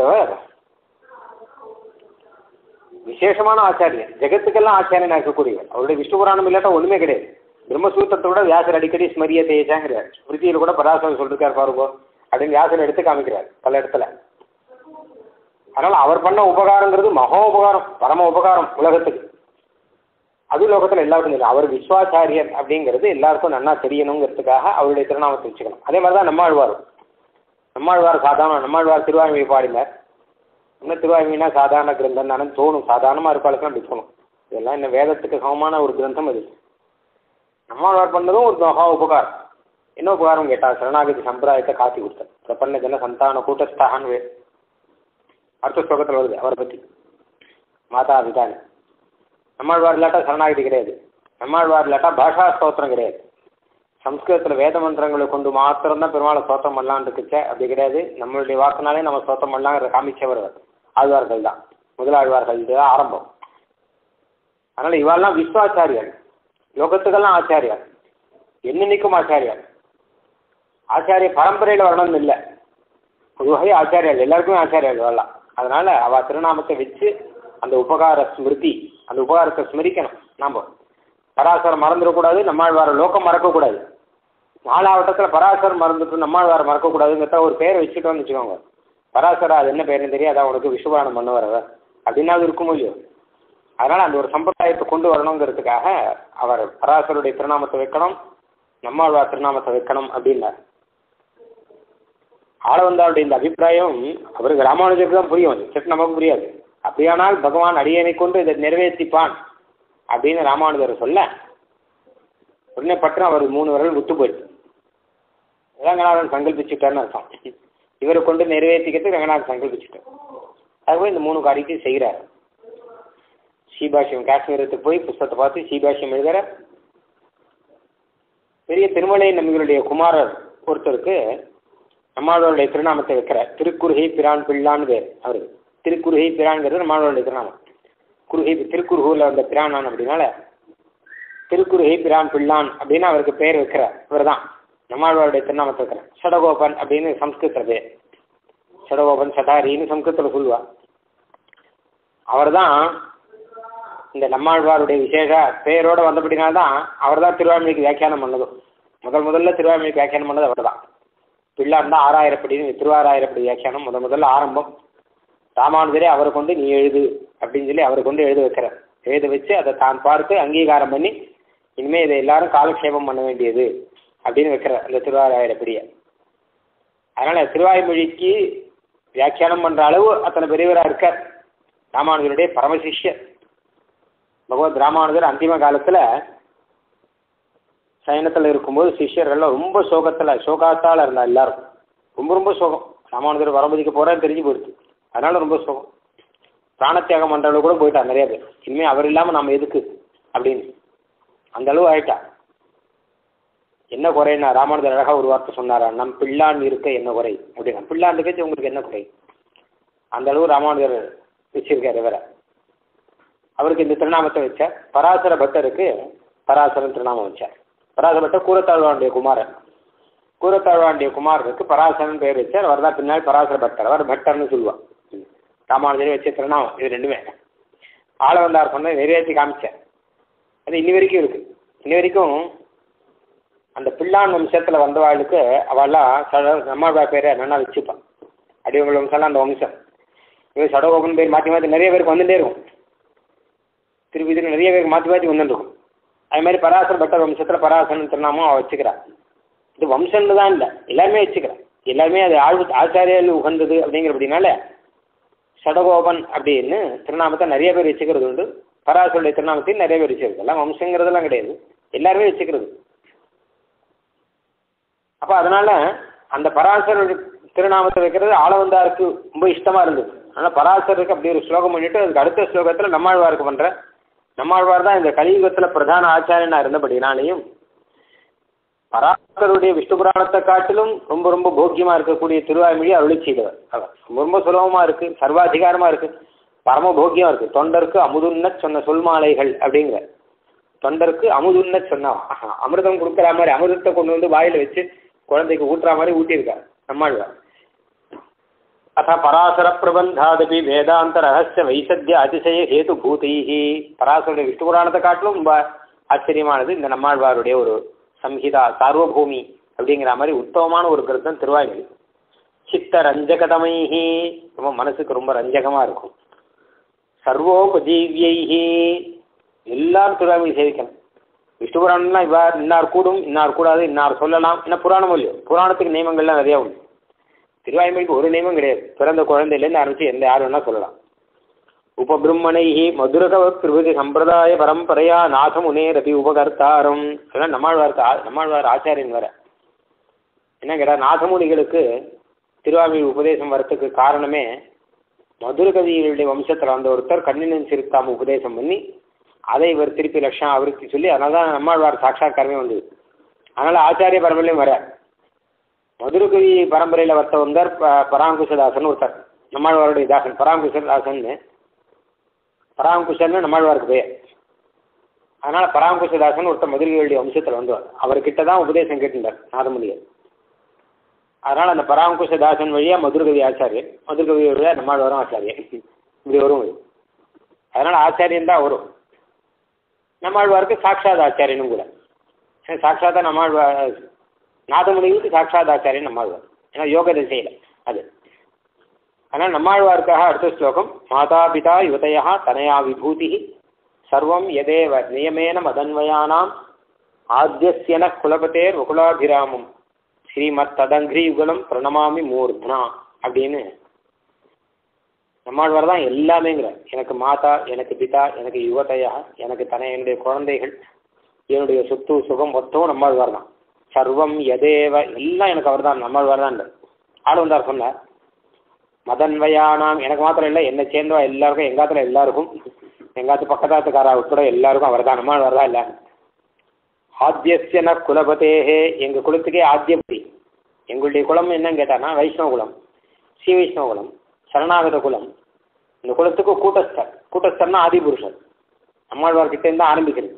விசேஷமான ஆச்சாரியன் ஜெகத்துக்கெல்லாம் ஆச்சாரியன் இருக்கக்கூடியவர் அவருடைய விஷ்ணு புராணம் இல்லாட்டா ஒண்ணுமே கிடையாது பிரம்மசூத்திரத்தோட வியாசர் அடிக்கடி ஸ்மரிய தேஜாங்கிறார் ஸ்மிருதியில் கூட பராசரன் சொல்லிருக்கார் பாருங்க அப்படின்னு வியாசர் எடுத்து காமிக்கிறார் பல இடத்துல அதனால அவர் பண்ண உபகாரங்கிறது மகா உபகாரம் பரம உபகாரம் உலகத்துக்கு அது லோகத்தில் எல்லாருக்கும் தெரியும் அவர் விஸ்வாச்சாரியர் அப்படிங்கிறது எல்லாருக்கும் நன்னா தெரியணுங்கிறதுக்காக அவருடைய திருநாமத்தை வச்சுக்கணும் அதே மாதிரி தான் நம்மாழ்வார் நம்மாழ்வார் சாதாரண நம்மாழ்வார் திருவாய்மொழி பாடினார் இன்னும் திருவாய்மொழினா சாதாரண கிரந்தம் தானே தோணும் சாதாரணமாக இருப்பாளுக்கெல்லாம் அப்படி தோணும் இதெல்லாம் இந்த வேதத்துக்கு சமமான ஒரு கிரந்தம் அது நம்மாழ்வார் பண்ணதும் ஒரு மகா உபகாரம் என்ன உபகாரம் கேட்டா சரணாகதி சம்பிரதாயத்தை காட்டி கொடுத்தார் பிரபன்ன ஜன சந்தான கூட்டஸ்தான்னு வே- அடுத்த ஸ்லோகத்தில் வருது அவரை பற்றி மாதா பிதானு நம்மாழ்வார் இல்லாட்டா சரணாகதி கிடையாது நம்மாழ்வார் இல்லாட்டா பாஷா ஸ்தோத்திரம் கிடையாது சம்ஸ்கிருதத்தில் வேத மந்திரங்களை கொண்டு மாத்திரம்தான் பெருமாளை ஸ்தோத்திரம் பண்ணலான்னு இருக்குச்சே அப்படி கிடையாது நம்மளுடைய வாக்குனாலே நம்ம ஸ்தோத்திரம் பண்ணலாங்கிற காமிச்சவர் ஆழ்வார்கள் தான் முதலாழ்வார்கள் தான் ஆரம்பம் அதனால இவாள்லாம் விஸ்வாச்சாரியர் யோகத்துக்கெல்லாம் ஆச்சாரியார் என்னன்னைக்கும் ஆச்சாரியார் ஆச்சாரிய பரம்பரையில் வரணும்னு இல்லை ஒரு வகை ஆச்சாரியார் எல்லாருக்குமே ஆச்சாரியார் வரலாம் அதனால அவ திருநாமத்தை வச்சு அந்த உபகார ஸ்மிருதி அந்த உபகாரத்தை ஸ்மரிக்கணும் நாம பராசரம் மறந்துடக்கூடாது நம்மாழ்வார லோகம் மறக்கக்கூடாது நாலாவட்டத்தில் பராசரம் மறந்துட்டு நம்மாழ்வார மறக்கக்கூடாதுங்கிறத ஒரு பேரை வச்சுட்டோம்னு வச்சுக்கோங்க பராசரா அது என்ன பேருன்னு தெரியும் அதான் உனக்கு விஸ்வபானம் பண்ணுவார் அவர் அப்படின்னாவது இருக்குமோ இல்லையோ அதனால அந்த ஒரு சம்பிரதாயத்தை கொண்டு வரணுங்கிறதுக்காக அவர் பராசருடைய திருநாமத்தை வைக்கணும் நம்மாழ்வார் திருநாமத்தை வைக்கணும் அப்படின்னார் ஆளவந்தாருடைய இந்த அபிப்பிராயம் அவருக்கு ராமானுஜருக்கு தான் புரியும் அது சரி நமக்கு புரியாது அப்படியானால் பகவான் அடியனை கொண்டு இதை நிறைவேற்றிப்பான் அப்படின்னு ராமானுஜர் சொல்ல உடனே பட்டம் அவர் மூணு விரல் விட்டு போயிடுச்சு ரங்கநாதன் சங்கல்பிச்சுட்டார்னு அர்த்தம் இவரை கொண்டு நிறைவேற்றிக்கிறது ரங்கநாதன் சங்கல்பிச்சுட்டார் அதுவே இந்த மூணு காரியத்தையும் செய்கிறார் ஸ்ரீபாஷ்யம் காஷ்மீரத்துக்கு போய் புஸ்தகத்தை பார்த்து ஸ்ரீபாஷ்யம் எழுதுற பெரிய திருமலை நம்பிகளுடைய குமாரர் ஒருத்தருக்கு நம்மளுடைய திருநாமத்தை வைக்கிறார் திருக்குறுகை பிரான் பிள்ளான்னு பேர் அவருக்கு திருக்குறுகை பிரான்ங்கிறது நம்மளுடைய திருநாமம் குறுகை திருக்குறுகூரில் வந்த பிரானான் அப்படின்னால திருக்குறுகை பிரான் பிள்ளான் அப்படின்னு அவருக்கு பேர் வைக்கிறார் இவர் தான் நம்மளுடைய திருநாமத்தை வைக்கிறார் சடகோபன் அப்படின்னு சம்ஸ்கிருத பேர் சடகோபன் சடாரின்னு சம்ஸ்கிருத்தில் சொல்லுவா அவர் தான் இந்த நம்மாழ்வாருடைய விசேஷ பெயரோட வந்தபடினால்தான் அவர் தான் திருவாய்மொழிக்கு வியாக்கியானம் பண்ணதும் முதல் முதல்ல திருவாய்மொழிக்கு வியாக்கியானம் பண்ணது அவர் தான் பிள்ளான் தான் ஆறாயிரப்படின்னு திருவாராயிரப்படி வியாக்கியானம் முதல் முதல்ல ஆரம்பம் ராமானுஜரே அவரை கொண்டு நீ எழுது அப்படின்னு சொல்லி அவரை கொண்டு எழுத வைக்கிறார் எழுத வச்சு அதை தான் பார்த்து அங்கீகாரம் பண்ணி இனிமேல் இதை எல்லாரும் காலக்ஷேபம் பண்ண வேண்டியது அப்படின்னு வைக்கிறார் அந்த திருவாராயிரப்படியை அதனால் திருவாய்மொழிக்கு வியாக்கியானம் பண்ணுற அளவு அத்தனை பெரியவராக இருக்கார் ராமானுஜருடைய பரமசிஷ்யர் பகவத் ராமானுஜர் அந்திம காலத்தில் சயனத்தில் இருக்கும்போது சிஷ்யர்கள்லாம் ரொம்ப சோகத்தில் சோகாத்தால் இருந்தா எல்லாரும் ரொம்ப ரொம்ப சோகம் ராமானுஜர் வரம்பதிக்க போகிறேன்னு தெரிஞ்சு போயிடுது அதனால ரொம்ப சோகம் பிராணத்தியாகம் பண்ணுற அளவு கூட போயிட்டா நிறைய பேர் இனிமேல் அவர் இல்லாமல் நம்ம எதுக்கு அப்படின்னு அந்த அளவு ஆயிட்டா என்ன குறைன்னா ராமானுஜர் அழகாக ஒரு வார்த்தை சொன்னாரா நம் பிள்ளான் இருக்க என்ன குறை அப்படின்னா பிள்ளான் இருக்கச்சு உங்களுக்கு என்ன குறை அந்த அளவு ராமானுஜர் வச்சிருக்காரு வேற அவருக்கு இந்த திருநாமத்தை வச்சார் பராசர பட்டருக்கு பராசரன் திருநாமம் வச்சார் பராசர பட்டர் கூரத்தாழ்வாண்டிய குமாரன் கூரத்தாழ்வாண்டிய குமாரருக்கு பராசரன் பேர் வச்சார் அவர் தான் பின்னால் பராசர பட்டர் அவர் பட்டர்னு சொல்லுவார் ராமானுஜரே வச்ச திருநாமம் இது ரெண்டுமே ஆள வந்தார் சொன்ன நிறைவேற்றி காமிச்சார் அது இன்னி வரைக்கும் இருக்கு இன்னி வரைக்கும் அந்த பிள்ளான் வம்சத்தில் வந்தவாளுக்கு அவள்லாம் சட நம்மளோட பேரை நல்லா வச்சுப்பான் அடிவங்கள் வம்சம்லாம் அந்த வம்சம் இவர் சடகோபன் பேர் மாற்றி மாற்றி நிறைய பேருக்கு வந்துட்டே இருக்கும் திருப்பதி நிறைய பேருக்கு மாற்றி மாற்றி வந்துருக்கும் அது மாதிரி பராசர பட்ட வம்சத்தில் பராசரன் திருநாமம் அவள் வச்சுக்கிறான் இது வம்சம்னு தான் இல்லை எல்லாருமே வச்சுக்கிறான் எல்லாருமே அது ஆழ்வு ஆச்சாரியால் உகந்தது அப்படிங்கிறபடினால சடகோபன் அப்படின்னு திருநாமத்தை நிறைய பேர் வச்சுக்கிறது உண்டு பராசருடைய திருநாமத்தையும் நிறைய பேர் வச்சுக்கிறது எல்லாம் வம்சங்கிறதெல்லாம் கிடையாது எல்லாருமே வச்சுக்கிறது அப்போ அதனால அந்த பராசர திருநாமத்தை வைக்கிறது ஆளவந்தாருக்கு ரொம்ப இஷ்டமா இருந்தது அதனால் பராசருக்கு அப்படி ஒரு ஸ்லோகம் பண்ணிட்டு அதுக்கு அடுத்த ஸ்லோகத்தில் நம்மாழ்வாருக்கு பண்ற நம்மாழ்வார் தான் இந்த கலியுகத்தில் பிரதான ஆச்சாரியனா இருந்தபடினாலையும் பராசருடைய விஷ்ணு புராணத்தை காட்டிலும் ரொம்ப ரொம்ப போக்கியமா இருக்கக்கூடிய திருவாய்மொழி அருளி செய்தவர் அவர் ரொம்ப ரொம்ப சுலபமா இருக்கு சர்வாதிகாரமா இருக்கு பரம போக்கியம் இருக்கு தொண்டருக்கு அமுதுன்ன சொன்ன சொல்மாலைகள் அப்படிங்கிற தொண்டருக்கு அமுதுன்ன சொன்னா அமிர்தம் கொடுக்குற மாதிரி அமிர்தத்தை கொண்டு வந்து வாயில வச்சு குழந்தைக்கு ஊட்டுற மாதிரி ஊட்டியிருக்கார் நம்மாழ்வார் அத்த பராசர பிரபந்தாதபி வேதாந்த ரகசிய வைசத்திய அதிசய ஹேது பூதைஹி பராசருடைய விஷ்ணு புராணத்தை காட்டிலும் ரொம்ப ஆச்சரியமானது இந்த நம்மாழ்வாருடைய ஒரு சம்ஹிதா சார்வபூமி அப்படிங்கிற மாதிரி உத்தமமான ஒரு கருத்தம் திருவாய்மொழி சித்த ரஞ்சகதமைஹி ரொம்ப மனசுக்கு ரொம்ப ரஞ்சகமா இருக்கும் சர்வோபஜீவியைஹி எல்லாரும் திருவாய்மொழி சேவிக்கணும் விஷ்ணு புராணம்னா இவ்வாறு இன்னார் கூடும் இன்னார் கூடாது இன்னார் சொல்லலாம் என்ன புராணம் இல்லையோ புராணத்துக்கு நியமங்கள்லாம் நிறையா உண்டு திருவாய்மொழிக்கு ஒரு நியமம் கிடையாது பிறந்த குழந்தையிலேருந்து ஆரம்பிச்சு எந்த யார் வேணா சொல்லலாம் உபபிரம்மணைஹி மதுரகவ பிரபுதி சம்பிரதாய பரம்பரையா நாதமுனே ரபி உபகர்த்தாரம் அதெல்லாம் நம்மாழ்வார்க்கு ஆ- நம்மாழ்வார் ஆச்சாரியன் வர என்ன கேட்டால் நாதமுனிகளுக்கு திருவாமி உபதேசம் வரத்துக்கு காரணமே மதுர கவிகளுடைய வம்சத்தில் வந்த ஒருத்தர் கண்ணினன் சிறுத்தாம உபதேசம் பண்ணி அதை இவர் திருப்பி லட்சம் அவருக்கு சொல்லி அதனால தான் நம்மாழ்வார் சாட்சாத்காரமே வந்தது அதனால ஆச்சாரிய பரம்பரையிலும் வர மதுரகவி பரம்பரையில் வர்த்த வந்தார் ப- பராங்குஷதாசன் ஒருத்தர் நம்மாழ்வாருடைய தாசன் பராங்குஷதாசன் பராங்குஷன்னு நம்மாழ்வாருக்கு பேர் அதனால பராங்குஷதாசன் ஒருத்தர் மதுரகவியுடைய வம்சத்தில் வந்தவர் அவர்கிட்ட தான் உபதேசம் கேட்டுட்டார் நாதமுனியர் அதனால அந்த பராங்குஷதாசன் வழியா மதுரகவி ஆச்சாரியர் மதுரகவி வழியா நம்மாழ்வாரும் ஆச்சாரியர் இப்படி வரும் இது அதனால ஆச்சாரியன் தான் வரும் நம்மாழ்வாருக்கு சாட்சாத் ஆச்சாரியனும் கூட ஏன்னா சாட்சாத்தா நம்மாழ்வார் நாதமுனிகளுக்கு சாட்சாத் ஆச்சாரியன் நம்மாழ்வார் ஏன்னா யோக திசையில் அது ஆனால் நம்மாழ்வாருக்காக அடுத்த ஸ்லோகம் மாதா பிதா யுவதயா தனயா விபூதி சர்வம் எதேவ நியமேன மதன்வயானாம் ஆத்தியஸ்யன குலபதேர் வகுலாபிராமம் ஸ்ரீமத் ததங்கிரி யுகலம் பிரணமாமி மூர்த்னா அப்படின்னு நம்மாழ்வார் தான் எல்லாமேங்கிறார் எனக்கு மாதா எனக்கு பிதா எனக்கு யுவதையா எனக்கு தன என்னுடைய குழந்தைகள் என்னுடைய சொத்து சுகம் மொத்தம் நம்மாழ்வார் தான் சர்வம் எதேவ எல்லாம் எனக்கு அவர் தான் நம்மாழ்வார் தான் ஆள் வந்தார் சொன்னார் மதன்வயானாம் எனக்கு மாத்திரம் இல்லை என்னை சேர்ந்தவா எல்லாருக்கும் எங்காத்துல எல்லாருக்கும் எங்காத்து பக்கத்தாத்துக்காரா உட்பட எல்லாருக்கும் அவர் தான் நம்மாழ்வார் தான் எல்லாரும் ஆத்தியஸ்யன குலபதேகே எங்கள் குலத்துக்கே ஆத்தியபதி எங்களுடைய குலம் என்னன்னு கேட்டான்னா வைஷ்ணவ குலம் ஸ்ரீ வைஷ்ணவ குலம் சரணாகத குலம் இந்த குலத்துக்கு கூட்டஸ்தர் கூட்டஸ்தர்னா ஆதிபுருஷர் நம்மாழ்வார் கிட்ட இருந்து ஆரம்பிக்கிறது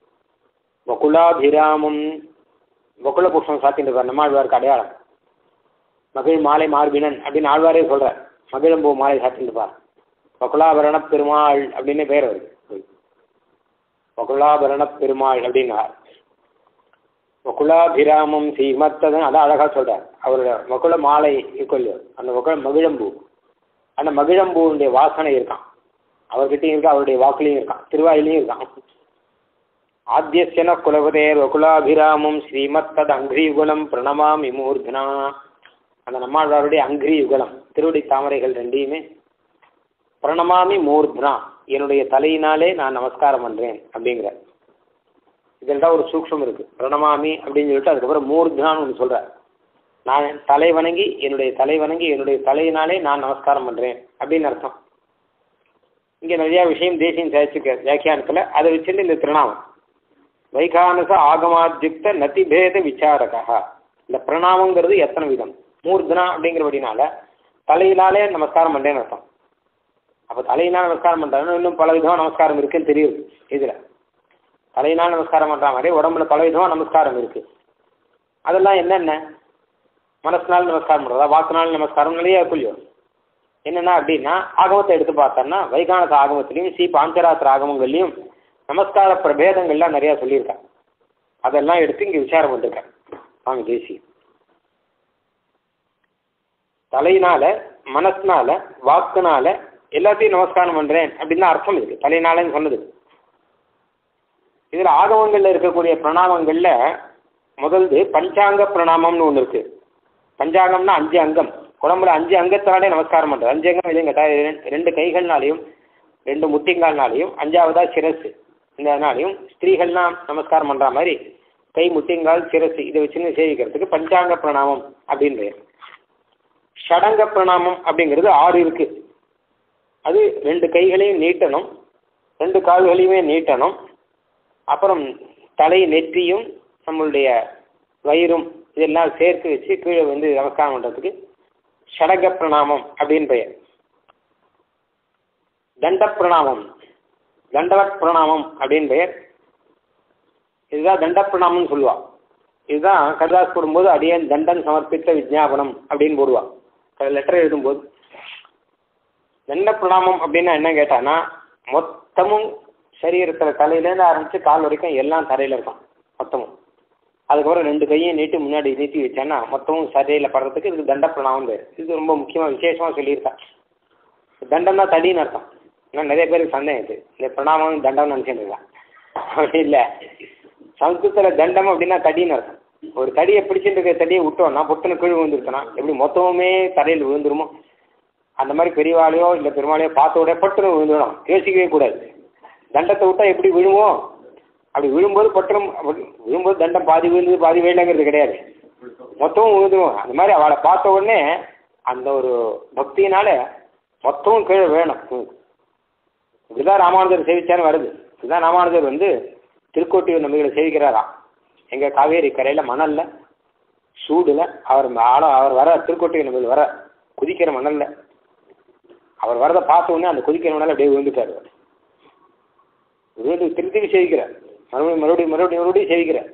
வகுலாபிராமம் வகுல புருஷம் சாத்திட்டு இருப்பார் நம்மாழ்வாருக்கு அடையாளம் மகிழ் மாலை மார்பினன் அப்படின்னு ஆழ்வாரே சொல்றார் மகிழம்பூ மாலை சாத்திட்டு இருப்பார் வகுலாபரண பெருமாள் அப்படின்னு பேர் வருது வகுலாபரண பெருமாள் அப்படின்னார் வகுலாபிராமம் சீமத்ததன் அதான் அழகா சொல்றார் அவரோட வகுல மாலை இருக்கொல்லையோ அந்த வகுல மகிழம்பூ அந்த மகிழம்பூனுடைய வாசனை இருக்கான் அவர்கிட்டயும் இருக்கு அவருடைய வாக்குலையும் இருக்கான் திருவாயிலையும் இருக்கான் ஆத்தியசன குலபதேர் வகுலாபிராமம் ஸ்ரீமத் தத் அங்கிரியுகுலம் பிரணமாமி மூர்தனா அந்த நம்மாழ்வாருடைய அங்கிரி யுகலம் திருவடி தாமரைகள் ரெண்டையுமே பிரணமாமி மூர்தனா என்னுடைய தலையினாலே நான் நமஸ்காரம் பண்றேன் அப்படிங்கிற இதில் தான் ஒரு சூக்ஷம் இருக்கு பிரணமாமி அப்படின்னு சொல்லிட்டு அதுக்கப்புறம் மூர்தனான்னு ஒன்று சொல்றார் நான் தலை வணங்கி என்னுடைய தலை வணங்கி என்னுடைய தலையினாலே நான் நமஸ்காரம் பண்றேன் அப்படின்னு அர்த்தம் இங்கே நிறைய விஷயம் தேசியம் சாதிச்சிருக்க வியாக்கியானத்தில் அதை வச்சுட்டு இந்த திருநாமம் வைகானச ஆகமாத்யுக்த நதிபேத விசாரகா இந்த பிரணாமங்கிறது எத்தனை விதம் மூர்தனா அப்படிங்கிறபடினால தலையினாலே நமஸ்காரம் பண்றேன்னு அர்த்தம் அப்போ தலையினால் நமஸ்காரம் பண்றாங்கன்னா இன்னும் பல விதமாக நமஸ்காரம் இருக்குன்னு தெரியுது இதில் தலையினால் நமஸ்காரம் பண்ற மாதிரி உடம்புல பல விதமாக நமஸ்காரம் இருக்கு அதெல்லாம் என்னென்ன மனசுனால நமஸ்காரம் பண்ணுறதா வாக்குனால நமஸ்காரம் நிறைய இருக்குல்லையோ என்னென்ன அப்படின்னா ஆகமத்தை எடுத்து பார்த்தோம்னா வைகானச ஆகமத்திலையும் ஸ்ரீ பாஞ்சராத்திர ஆகமங்கள்லையும் நமஸ்கார பிரபேதங்கள்லாம் நிறையா சொல்லியிருக்காங்க அதெல்லாம் எடுத்து இங்கே விசாரம் பண்ணிருக்கேன் வாங்க தேசி தலையினால மனசுனால வாக்குனால எல்லாத்தையும் நமஸ்காரம் பண்றேன் அப்படின்னு அர்த்தம் இருக்கு தலையினாலன்னு சொன்னது இதுல ஆகமங்கள்ல இருக்கக்கூடிய பிரணாமங்கள்ல முதல்து பஞ்சாங்க பிரணாமம்னு ஒன்று இருக்கு பஞ்சாங்கம்னா அஞ்சு அங்கம் உடம்புல அஞ்சு அங்கத்தினாலே நமஸ்காரம் பண்றது அஞ்சு அங்கம் எதுவும் கேட்டா ரெண்டு கைகள்னாலையும் ரெண்டு முட்டிங்கால்னாலையும் அஞ்சாவதா சிரசு இந்தனாலையும் ஸ்திரீகள்லாம் நமஸ்காரம் பண்ற மாதிரி கை முட்டிங்கால் சிரசு இதை வச்சுன்னு சேவிக்கிறதுக்கு பஞ்சாங்க பிரணாமம் அப்படின்னு பெயர் ஷடங்க பிரணாமம் அப்படிங்கிறது ஆறு இருக்கு அது ரெண்டு கைகளையும் நீட்டணும் ரெண்டு கால்களையுமே நீட்டணும் அப்புறம் தலை நெற்றியும் நம்மளுடைய வயிறும் இதெல்லாம் சேர்த்து வச்சு கீழே வந்து நமஸ்காரம் பண்ணுறதுக்கு ஷடக பிரணாமம் அப்படின்னு பெயர் தண்ட பிரணாமம் தண்டவத் பிரணாமம் அப்படின்னு பெயர் இதுதான் தண்ட பிரணாமம்னு சொல்லுவா இதுதான் கடிதாஸ் போடும்போது அடியே தண்டன் சமர்ப்பித்த விஜாபனம் அப்படின்னு போடுவா லெட்டர் எழுதும்போது தண்ட பிரணாமம் அப்படின்னா என்ன கேட்டான்னா மொத்தமும் சரீரத்தில் தலையிலேருந்து ஆரம்பித்து கால் வரைக்கும் எல்லாம் தரையில் இருக்கும் மொத்தமும் அதுக்கப்புறம் ரெண்டு கையும் நீட்டி முன்னாடி நீட்டி வச்சேன்னா மொத்தமும் சரையில் படுறதுக்கு இதுக்கு தண்ட பிரணாமம் பேர் இது ரொம்ப முக்கியமாக விசேஷமாக சொல்லியிருக்கா தண்டம் தான் தடின்னு அர்த்தம் ஆனால் நிறைய பேருக்கு சந்தேகம் இது இந்த பிரணாமம் தண்டம் நினச்சிட்டு இருக்கான் அப்படி இல்லை சம்ஸ்கிருத்தில் தண்டம் அப்படின்னா தடின்னு அர்த்தம் ஒரு தடியை பிடிச்சிட்டு இருக்க தடியை விட்டோம்னா பொட்டுன்னு கீழ் விழுந்துருக்கணும் எப்படி மொத்தமுமே தரையில் விழுந்துருமோ அந்த மாதிரி பெரியவாளையோ இல்லை பெருமாளையோ பார்த்த உடனே பட்டுன்னு விழுந்துடும் யோசிக்கவே கூடாது தண்டத்தை விட்டா எப்படி விழுமோ அப்படி விழும்போது பட்டம் விழும்போது தண்டம் பாதி விழுந்து பாதி வேலைங்கிறது கிடையாது மொத்தமும் விழுந்துருவோம் அந்த மாதிரி அவளை பார்த்த உடனே அந்த ஒரு பக்தியினால மொத்தமும் கீழே வேணும் இப்படிதான் ராமானுஜர் சேவிச்சாரு வருது இதுதான் ராமானுஜர் வந்து திருக்கோட்டியூர் நம்பிகளை சேவிக்கிறாராம் எங்க காவேரி கரையில மணல்ல சூடுல அவர் ஆழ அவர் வர திருக்கோட்டியூர் நம்பிகள் வர குதிக்கிற மணல்ல அவர் வரதை பார்த்த உடனே அந்த குதிக்கிற மணல் அப்படியே விழுந்துட்டாரு விழுந்து திருப்பி சேவிக்கிறார் மறுபடியும் மறுபடியும் மறுபடியும் மறுபடியும் சேவிக்கிறார்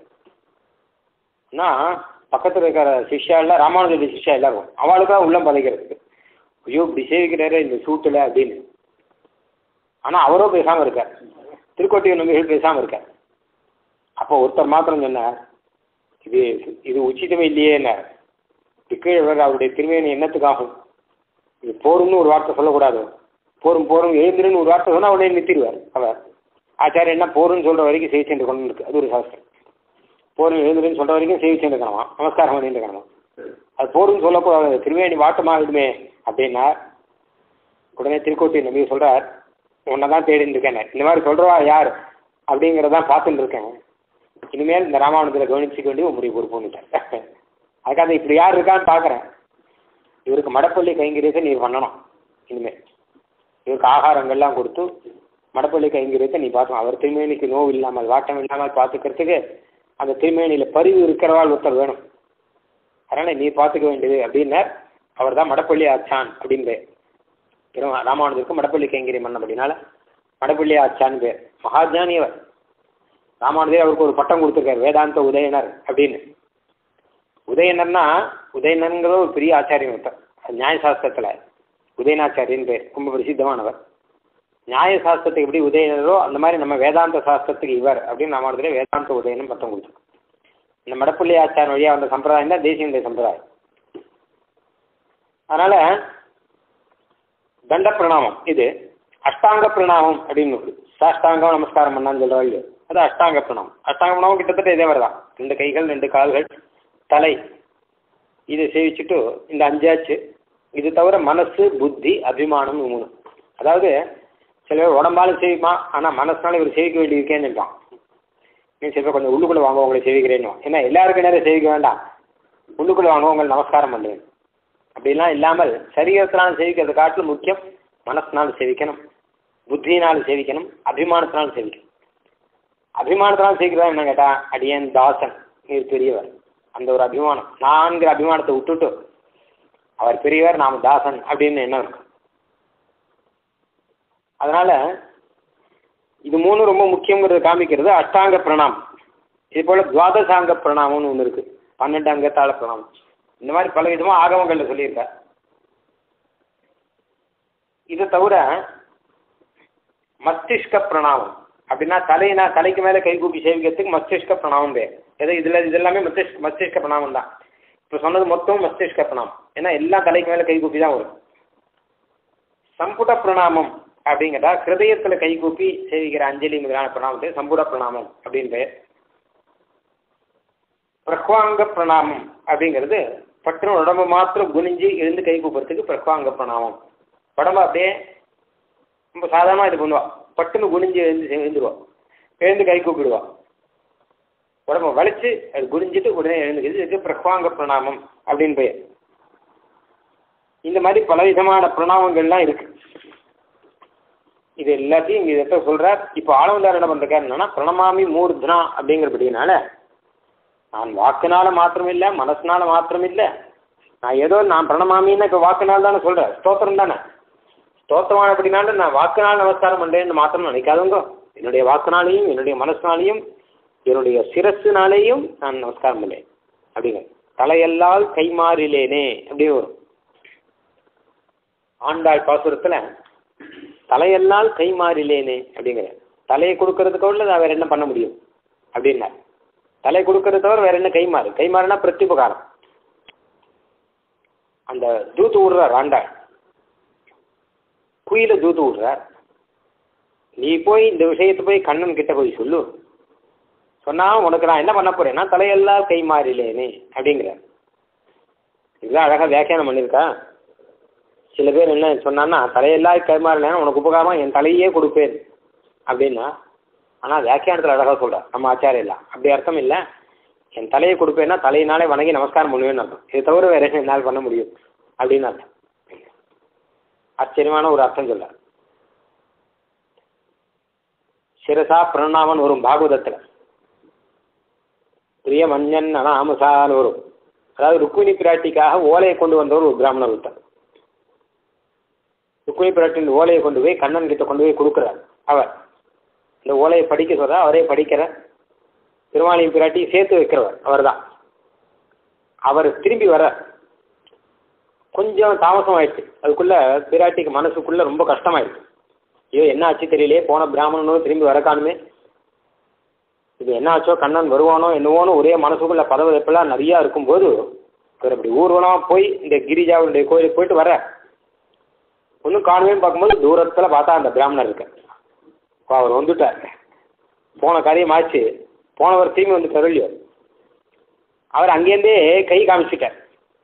பக்கத்தில் இருக்கிற சிஷ்யா எல்லாம் ராமானுஜருடைய சிஷ்யா எல்லாரும் அவளுக்காக உள்ளம் பதைக்கிறதுக்கு ஐயோ இப்படி சேவிக்கிறாரு இந்த சூட்டில் அப்படின்னு ஆனால் அவரோ பேசாமல் இருக்கார் திருக்கோட்டியூர் நம்பிகள் பேசாமல் இருக்கார் அப்போ ஒருத்தர் மாத்திரம் சொன்னார் இது இது உச்சிதமே இல்லையே என்ன கீழே வேறு அவருடைய திருமேனி என்னத்துக்காகும் இது போரும்னு ஒரு வார்த்தை சொல்லக்கூடாது போரும் போரும் எழுந்திருன்னு ஒரு வார்த்தை சொன்னால் உடனே நிறுத்திடுவார் அவர் ஆச்சாரம் என்ன போருன்னு சொல்கிற வரைக்கும் சேவிச்சுட்டு கொண்டு இருக்கு அது ஒரு சாஸ்திரம் போரும் எழுந்திருன்னு சொல்கிற வரைக்கும் சேவிச்சுட்டு இருக்கணுமா நமஸ்காரம் பண்ணிட்டு இருக்கணுமா அது போருன்னு சொல்லக்கூடாது திருவேணி வாட்டமாகிடுமே அப்படின்னா உடனே திருக்கோட்டி நம்பி சொல்றார் உன்னை தான் தேடின்னு இருக்கேன் இந்த மாதிரி சொல்றவா யார் அப்படிங்கிறதான் பார்த்துட்டு இருக்கேன் இனிமேல் இந்த ராமானுஜத்தில் கவனிச்சுக்க வேண்டிய முடிவு பொறுப்புன்னுட்டேன் அதுக்காக இப்படி யார் இருக்கான்னு பார்க்குறேன் இவருக்கு மடப்பள்ளி கைங்கரியத்தை நீ பண்ணணும் இனிமேல் இவருக்கு ஆகாரங்கள்லாம் கொடுத்து மடப்பள்ளி கைங்கரியத்தை நீ பார்க்கணும் அவர் திருமேனிக்கு நோவு இல்லாமல் வாட்டம் இல்லாமல் பார்த்துக்கிறதுக்கு அந்த திருமேனியில் பரிவு இருக்கிறவாள் ஒருத்தர் வேணும் அதனால நீ பார்த்துக்க வேண்டியது அப்படின்னார் அவர் தான் மடப்பள்ளி ஆச்சான் அப்படின்னு பேர் திரு ராமானுஜருக்கு மடப்பள்ளி கைங்கரியம் பண்ணபடினால மடப்பள்ளி ஆச்சான் பேர் மகாஜானி அவர் ராமானுஜர் அவருக்கு ஒரு பட்டம் கொடுத்துருக்காரு வேதாந்த உதயனர் அப்படின்னு உதயனர்னா உதயனருங்கிற ஒரு பெரிய ஆச்சாரியன் ஒருத்தர் அது நியாயசாஸ்திரத்தில் உதயனாச்சாரியன் பேர் ரொம்ப பிரசித்தமானவர் நியாயசாஸ்திரத்துக்கு எப்படி உதயனரோ அந்த மாதிரி நம்ம வேதாந்த சாஸ்திரத்துக்கு இவர் அப்படின்னு ராமானுஜரே வேதாந்த உதயனும் பட்டம் கொடுத்துருக்கோம் இந்த மடப்பள்ளி ஆச்சாரம் வழியாக வந்த சம்பிரதாயம் தான் தேசியனுடைய சம்பிரதாயம் அதனால தண்ட பிரணாமம் இது அஷ்டாங்க பிரணாமம் அப்படின்னு இருக்கு சாஷ்டாங்கம் நமஸ்காரம் பண்ணான்னு சொல்றாங்க அது அஷ்டாங்க பிரணாமம் அஷ்டாங்க பிரணாமம் கிட்டத்தட்ட இதே மாதிரி தான் ரெண்டு கைகள் ரெண்டு கால்கள் தலை இதை சேவிச்சுட்டு இந்த அஞ்சாச்சு இது தவிர மனசு புத்தி அபிமானம் மூணு அதாவது சில பேர் உடம்பாலும் சேவிப்பான் ஆனால் மனசுனால இவர் சேவிக்க வேண்டியிருக்கேன்னு இருப்பான் நீ சில பேர் கொஞ்சம் உள்ளுக்குள்ளே வாங்க உங்களை சேவிக்கிறேன்னு ஏன்னா எல்லாருக்கும் நேரம் சேவிக்க வேண்டாம் உள்ளுக்குள்ளே வாங்க உங்களை நமஸ்காரம் பண்ணுவேன் அப்படிலாம் இல்லாமல் சரீரத்தினால சேவிக்கிறது காட்டிலும் முக்கியம் மனசினால் சேவிக்கணும் புத்தியினால் சேவிக்கணும் அபிமானத்தினால் சேவிக்கணும் அபிமானத்தினால் சேவிக்கிறதா என்ன கேட்டா அடியன் தாசன் நீர் பெரியவர் அந்த ஒரு அபிமானம் நான்கிற அபிமானத்தை விட்டுட்டு அவர் பெரியவர் நாம் தாசன் அப்படின்னு எண்ணம் இருக்கு அதனால இது மூணு ரொம்ப முக்கியங்கிறது காமிக்கிறது அஷ்டாங்க பிரணாமம் இது போல துவாதசாங்க பிரணாமம்னு ஒன்று இருக்கு பன்னெண்டு அங்கத்தால பிரணாமம் இந்த மாதிரி பல விதமாக ஆகமங்களில் சொல்லியிருக்கார் இதை தவிர மஸ்திஷ்க பிரணாமம் அப்படின்னா தலைனா தலைக்கு மேலே கை கூப்பி சேவிக்கிறதுக்கு மஸ்திஷ்க பிரணாமம் பேர் எது இதில் இது எல்லாமே மஸ்திஷ் மஸ்திஷ்க பிரணாமம் தான் இப்போ சொன்னது மொத்தம் மஸ்திஷ்க பிரணாமம் ஏன்னா எல்லாம் தலைக்கு மேலே கை கூப்பி தான் வரும் சம்புட பிரணாமம் அப்படிங்கிறதா ஹிருதயத்தில் கை கூப்பி சேவிக்கிற அஞ்சலி முதலான பிரணாமத்தை சம்புட பிரணாமம் அப்படின்னு பேர் பிரக்வாங்க பிரணாமம் அப்படிங்கிறது பட்டுன்னு உடம்பு மாத்திரம் குனிஞ்சு எழுந்து கை கூப்புறதுக்கு பிரக்வாங்க பிரணாமம் உடம்பு அப்படியே ரொம்ப சாதாரணமாக இது பண்ணுவா பட்டுன்னு குனிஞ்சு எழுந்து எழுந்துருவா எழுந்து கை கூப்பிடுவா உடம்ப வலிச்சு அது குனிஞ்சிட்டு உடனே எழுந்துக்கிறது இதுக்கு பிரக்வாங்க பிரணாமம் அப்படின்னு பெயர் இந்த மாதிரி பலவிதமான பிரணாமங்கள்லாம் இருக்கு இது எல்லாத்தையும் இங்க இதை சொல்றார் இப்போ ஆளவந்தார் என்ன பண்றாரு என்னன்னா பிரணமாமி மூர்த்னா அப்படிங்கிறபடினால நான் வாக்குனால மாத்திரம் இல்லை மனசுனால மாத்திரம் இல்லை நான் ஏதோ நான் பிரணமாமின்னு இப்போ வாக்குனால தானே சொல்கிறேன் ஸ்தோத்திரம் தானே ஸ்தோத்திரமான அப்படினால நான் வாக்குனால நமஸ்காரம் பண்ணுறேன்னு மாத்திரம் நினைக்காதவங்க என்னுடைய வாக்குனாலையும் என்னுடைய மனசுனாலையும் என்னுடைய சிரஸுனாலேயும் நான் நமஸ்காரம் பண்ணேன் அப்படிங்க தலையெல்லால் கைமாறிலேனே அப்படியே வரும் ஆண்டாள் பாசுரத்தில் தலையெல்லாம் கைமாறிலேனே அப்படிங்கிற தலையை கொடுக்கறதுக்கு நான் வேற என்ன பண்ண முடியும் அப்படின்னா தலை கொடுக்கறத தவிர வேற என்ன கைமாறு கைமாறுனா பிரத்யுபகாரம் அந்த தூத்து விடுறார் ஆண்டாள் குயில தூத்து விடுறார் நீ போய் இந்த விஷயத்தை போய் கண்ணன் கிட்ட போய் சொல்லு சொன்னா உனக்கு நான் என்ன பண்ண போறேன்னா தலையெல்லாம் கை மாறிலேனே அப்படிங்கிறார் இதெல்லாம் அழகாக வியாக்கியானம் பண்ணியிருக்கா சில பேர் என்ன சொன்னான்னா தலையெல்லாம் கை மாறலேன்னா உனக்கு உபகாரமா என் தலையே கொடுப்பேன் அப்படின்னா ஆனால் வியாக்கியானத்தில் அழகாக சொல்கிறார் நம்ம ஆச்சாரியெல்லாம் அப்படி அர்த்தம் இல்லை என் தலையை கொடுப்பேன்னா தலையினாலே வணங்கி நமஸ்காரம் பண்ணுவேன்னு அர்த்தம் இதை தவிர வேற என்ன என்னால் பண்ண முடியும் அப்படின்னு அர்த்தம் ஆச்சரியமான ஒரு அர்த்தம் சொல்ல சிரசா பிரணாமன் வரும் பாகவதத்தில் பிரிய மஞ்சன் அனாமசான்னு வரும் அதாவது ருக்மிணி பிராட்டிக்காக ஓலையை கொண்டு வந்தவர் ஒரு பிராமணர் ஒருத்தர் ருக்மிணி பிராட்டின் ஓலையை கொண்டு போய் கண்ணன் கிட்ட கொண்டு போய் கொடுக்குறார் அவர் இந்த ஓலையை படிக்க சொல்ற அவரே படிக்கிற திருமாலியம் பிராட்டி சேர்த்து வைக்கிறவர் அவர் தான் அவர் திரும்பி வர கொஞ்சம் தாமசம் ஆயிடுச்சு அதுக்குள்ள பிராட்டிக்கு மனசுக்குள்ள ரொம்ப கஷ்டமாயிடுச்சு ஐயோ என்ன ஆச்சு தெரியலையே போன பிராமணனும் திரும்பி வர காணுமே இது என்ன ஆச்சோ கண்ணன் வருவானோ என்னவோனோ ஒரே மனசுக்குள்ள பதவிப்பெல்லாம் நிறையா இருக்கும்போது இவர் அப்படி ஊர்வலமாக போய் இந்த கிரிஜாவுடைய கோயிலுக்கு போயிட்டு வர ஒன்றும் காணுவேன்னு பார்க்கும்போது தூரத்தில் பார்த்தா அந்த பிராமணர் இருக்க இப்போ அவர் வந்துட்டார் போன காரியம் ஆச்சு போனவர் திரும்பி வந்துட்டார் இல்லையோ அவர் அங்கேருந்தே கை காமிச்சிட்டார்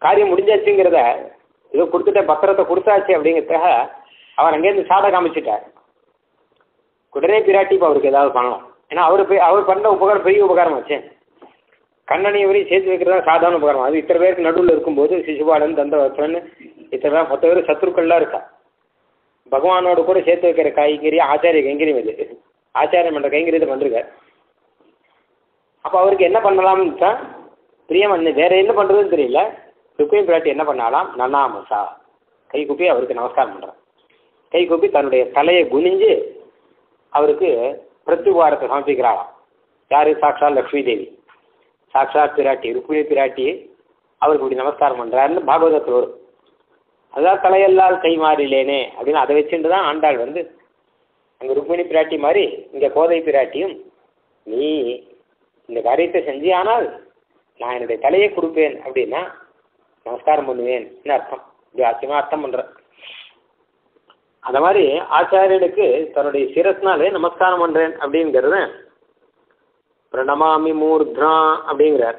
காரியம் முடிஞ்சாச்சுங்கிறத ஏதோ கொடுத்துட்ட பத்திரத்தை கொடுத்தாச்சு அப்படிங்கிறதுக்காக அவர் அங்கேருந்து சாடை காமிச்சிட்டார் உடனே பிராட்டி இப்போ அவருக்கு ஏதாவது பண்ணலாம் ஏன்னா அவர் போய் அவர் பண்ண உபகாரம் பெரிய உபகாரம் ஆச்சு கண்ணனை வரையும் சேர்த்து வைக்கிறது தான் சாதாரண உபகாரம் அது இத்தனை பேருக்கு நடுவில் இருக்கும்போது சிசுபாலன் தந்தவத்தன் இத்தனை பேர் பத்து பேர் சத்துருக்கள்லாம் இருக்கா பகவானோட கூட சேர்த்து வைக்கிற காய்கறி ஆச்சாரிய கைங்கரியம் இது ஆச்சாரியம் பண்ணுற கைங்கரியத்தை பண்ணிருக்கார் அப்போ அவருக்கு என்ன பண்ணலாம்னு தான் பிரியமன் வேற என்ன பண்ணுறதுன்னு தெரியல ருக்மிணி பிராட்டி என்ன பண்ணாலாம் நன்னாமசா கை கூப்பி அவருக்கு நமஸ்காரம் பண்ணுறான் கை கூப்பி தன்னுடைய தலையை குனிஞ்சு அவருக்கு பிரத்யுபாரத்தை சமர்ப்பிக்கிறாளாம் யாரு சாக்ஷாத் லக்ஷ்மி தேவி சாக்ஷாத் பிராட்டி ருக்மிணி பிராட்டி அவருக்கு இப்படி நமஸ்காரம் பண்ணுறாருன்னு பாகவதத்தில் வரும் அதான் தலையெல்லால் கை மாறிலேனே அப்படின்னு அதை வச்சுட்டு தான் ஆண்டாள் வந்து அங்கே ருக்மிணி பிராட்டி மாதிரி இங்கே கோதை பிராட்டியும் நீ இந்த காரியத்தை செஞ்சியானால் நான் என்னுடைய தலையை கொடுப்பேன் அப்படின்னா நமஸ்காரம் பண்ணுவேன் அர்த்தம் இப்படி ஆச்சரியமாக அர்த்தம் பண்ணுறேன் அந்த மாதிரி ஆச்சாரியனுக்கு தன்னுடைய சிரஸ்னாலே நமஸ்காரம் பண்ணுறேன் அப்படிங்கிறத பிரணமாமி மூர்த்ரா அப்படிங்கிறார்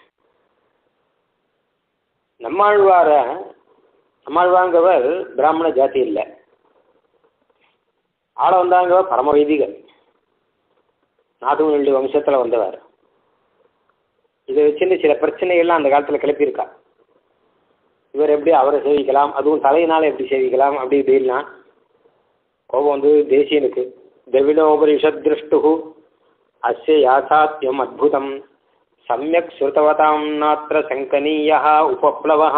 நம்மாழ்வார நம்மாழ்வாங்கவர் பிராமண ஜாதி இல்லை ஆள வந்தாங்கவர் பரம வைதிகர் நாதமுனி வம்சத்தில் வந்தவர் இதை வச்சுட்டு சில பிரச்சனைகள்லாம் அந்த காலத்தில் கிளப்பியிருக்கா இவர் எப்படி அவரை சேவிக்கலாம் அதுவும் தலையினால எப்படி சேவிக்கலாம் அப்படி இப்படின்னா கோபம் வந்து தேசியனுக்கு திரவிடோபரிஷத் திருஷ்டு அஸ்ய யாசாத்தியம் அத்புதம் சமயக் ஸ்ருதவதாம் நாத்திர சங்கனீயா உபப்ளவா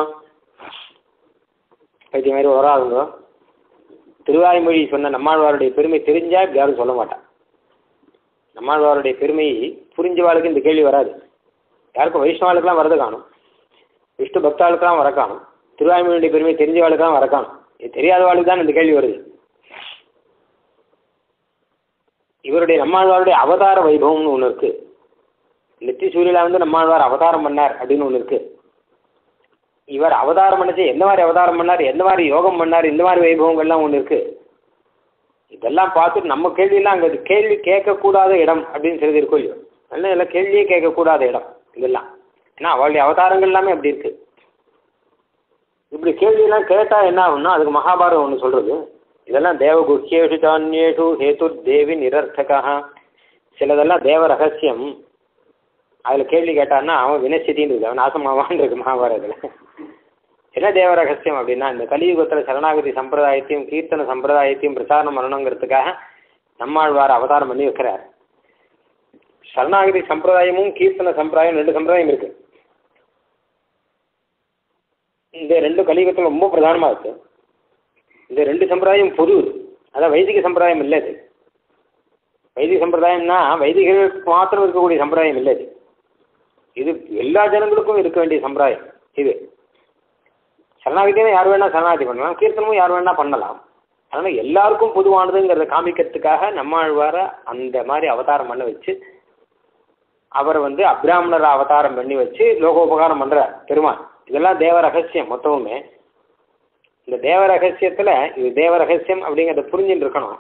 இது மாதிரி வராதுங்க திருவாய்மொழி சொன்ன நம்மாழ்வாருடைய பெருமை தெரிஞ்சா யாரும் சொல்ல மாட்டான் நம்மாழ்வாருடைய பெருமையை புரிஞ்சவாளுக்கு இந்த கேள்வி வராது யாருக்கும் வைஷ்ணவாளுக்கெல்லாம் வரது காணும் விஷ்ணு பக்தாளுக்கெல்லாம் வர காணும் திருவாய்மொழியுடைய பெருமை தெரிஞ்சவாளுக்கெல்லாம் வர காணும் இது தெரியாதவாளுக்கு தான் இந்த கேள்வி வருது இவருடைய நம்மாழ்வாருடைய அவதார வைபவம்னு ஒன்று இருக்கு நெத்தி சூரியலா வந்து நம்மாழ்வார் அவதாரம் பண்ணார் அப்படின்னு ஒன்று இருக்கு இவர் அவதாரம் பண்ணச்சு எந்த மாதிரி அவதாரம் பண்ணார் எந்த மாதிரி யோகம் பண்ணார் இந்த மாதிரி வைபவங்கள்லாம் ஒன்று இருக்கு இதெல்லாம் பார்த்துட்டு நம்ம கேள்வியெல்லாம் அங்கே கேள்வி கேட்கக்கூடாத இடம் அப்படின்னு சொல்லி இருக்கும் இல்லையோ அதெல்லாம் எல்லாம் கேள்வியே கேட்கக்கூடாத இடம் இதெல்லாம் ஏன்னா அவளுடைய அவதாரங்கள் எல்லாமே அப்படி இருக்கு இப்படி கேள்வியெல்லாம் கேட்டால் என்ன ஆகும்னா அதுக்கு மகாபாரதம் ஒன்று சொல்றது இதெல்லாம் தேவ குஹ்யேஷு சான்யேஷு ஹேத்து தேவி நிரர்த்தகா சிலதெல்லாம் தேவ ரகசியம் அதில் கேள்வி கேட்டான்னா அவன் வினசித்தின்னு இருக்கு அவன் நாசமாவான் இருக்கு மகாபாரதத்தில் என்ன தேவ ரகசியம் அப்படின்னா இந்த கலியுகத்தில் சரணாகதி சம்பிரதாயத்தையும் கீர்த்தன சம்பிரதாயத்தையும் பிரச்சாரம் பண்ணணுங்கிறதுக்காக நம்மாழ்வார் அவதாரம் பண்ணி வைக்கிறார் சரணாகதி சம்பிரதாயமும் கீர்த்தன சம்பிரதாயம் ரெண்டு சம்பிரதாயம் இருக்கு இந்த ரெண்டு கலியுகத்தில் ரொம்ப பிரதானமாக இருக்கு இந்த ரெண்டு சம்பிரதாயம் பொது அதான் வைதிக சம்பிரதாயம் இல்லை இது வைதிக சம்பிரதாயம்னா வைதிகர்களுக்கு மாத்திரம் இருக்கக்கூடிய சம்பிரதாயம் இல்லை இது இது எல்லா ஜனங்களுக்கும் இருக்க வேண்டிய சம்பிரதாயம் இது சரணாகதியும் யார் வேணா சரணாகதி பண்ணலாம் கீர்த்தனமும் யார் வேணா பண்ணலாம் அதனால் எல்லாருக்கும் பொதுவானதுங்கிறத காமிக்கிறதுக்காக நம்மாழ்வார அந்த மாதிரி அவதாரம் பண்ண வச்சு அவரை வந்து அப்ராமணர் அவதாரம் பண்ணி வச்சு லோகோபகாரம் பண்ணுறார் பெருமாள் இதெல்லாம் தேவ ரகசியம் மொத்தமுமே இந்த தேவ ரகசியத்தில் இது தேவ ரகசியம் அப்படிங்கிறத புரிஞ்சுட்டு இருக்கணும்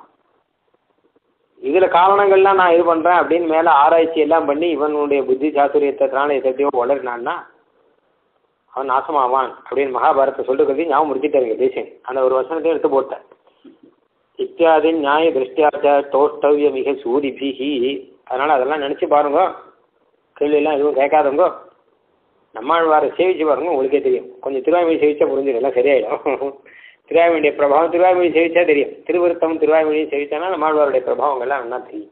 இதில் காரணங்கள்லாம் நான் இது பண்ணுறேன் அப்படின்னு மேலே ஆராய்ச்சி எல்லாம் பண்ணி இவனுடைய புத்தி சாத்துரியத்தினால எதையோ வளர்னான்னா அவன் நாசமாவான் அப்படின்னு மகாபாரத்தை சொல்லிருக்கிறது ஞாபகம் முடிச்சுட்டாருங்க தேசியன் அந்த ஒரு வசனத்தையும் எடுத்து போட்டேன் இத்தியாதி நியாய திருஷ்டியாச்ச தோஷ்டவிய மிக சூரிபிகி அதனால் அதெல்லாம் நினச்சி பாருங்க கேள்வியெல்லாம் எதுவும் கேட்காதவங்க நம்மாழ்வாரை சேவிச்சு பாருங்க உங்களுக்கே தெரியும் கொஞ்சம் திருவாய்மொழி சேவிச்சா புரிஞ்சிடும் எல்லாம் சரியாயிடும் திருவாய்மொழிய பிரபாவம் திருவாய்மொழி சேவிச்சா தெரியும் திருவிருத்தம் திருவாய்மொழியும் சேவிச்சானா நம்மாழ்வாருடைய பிரபாவங்கள்லாம் என்ன தெரியும்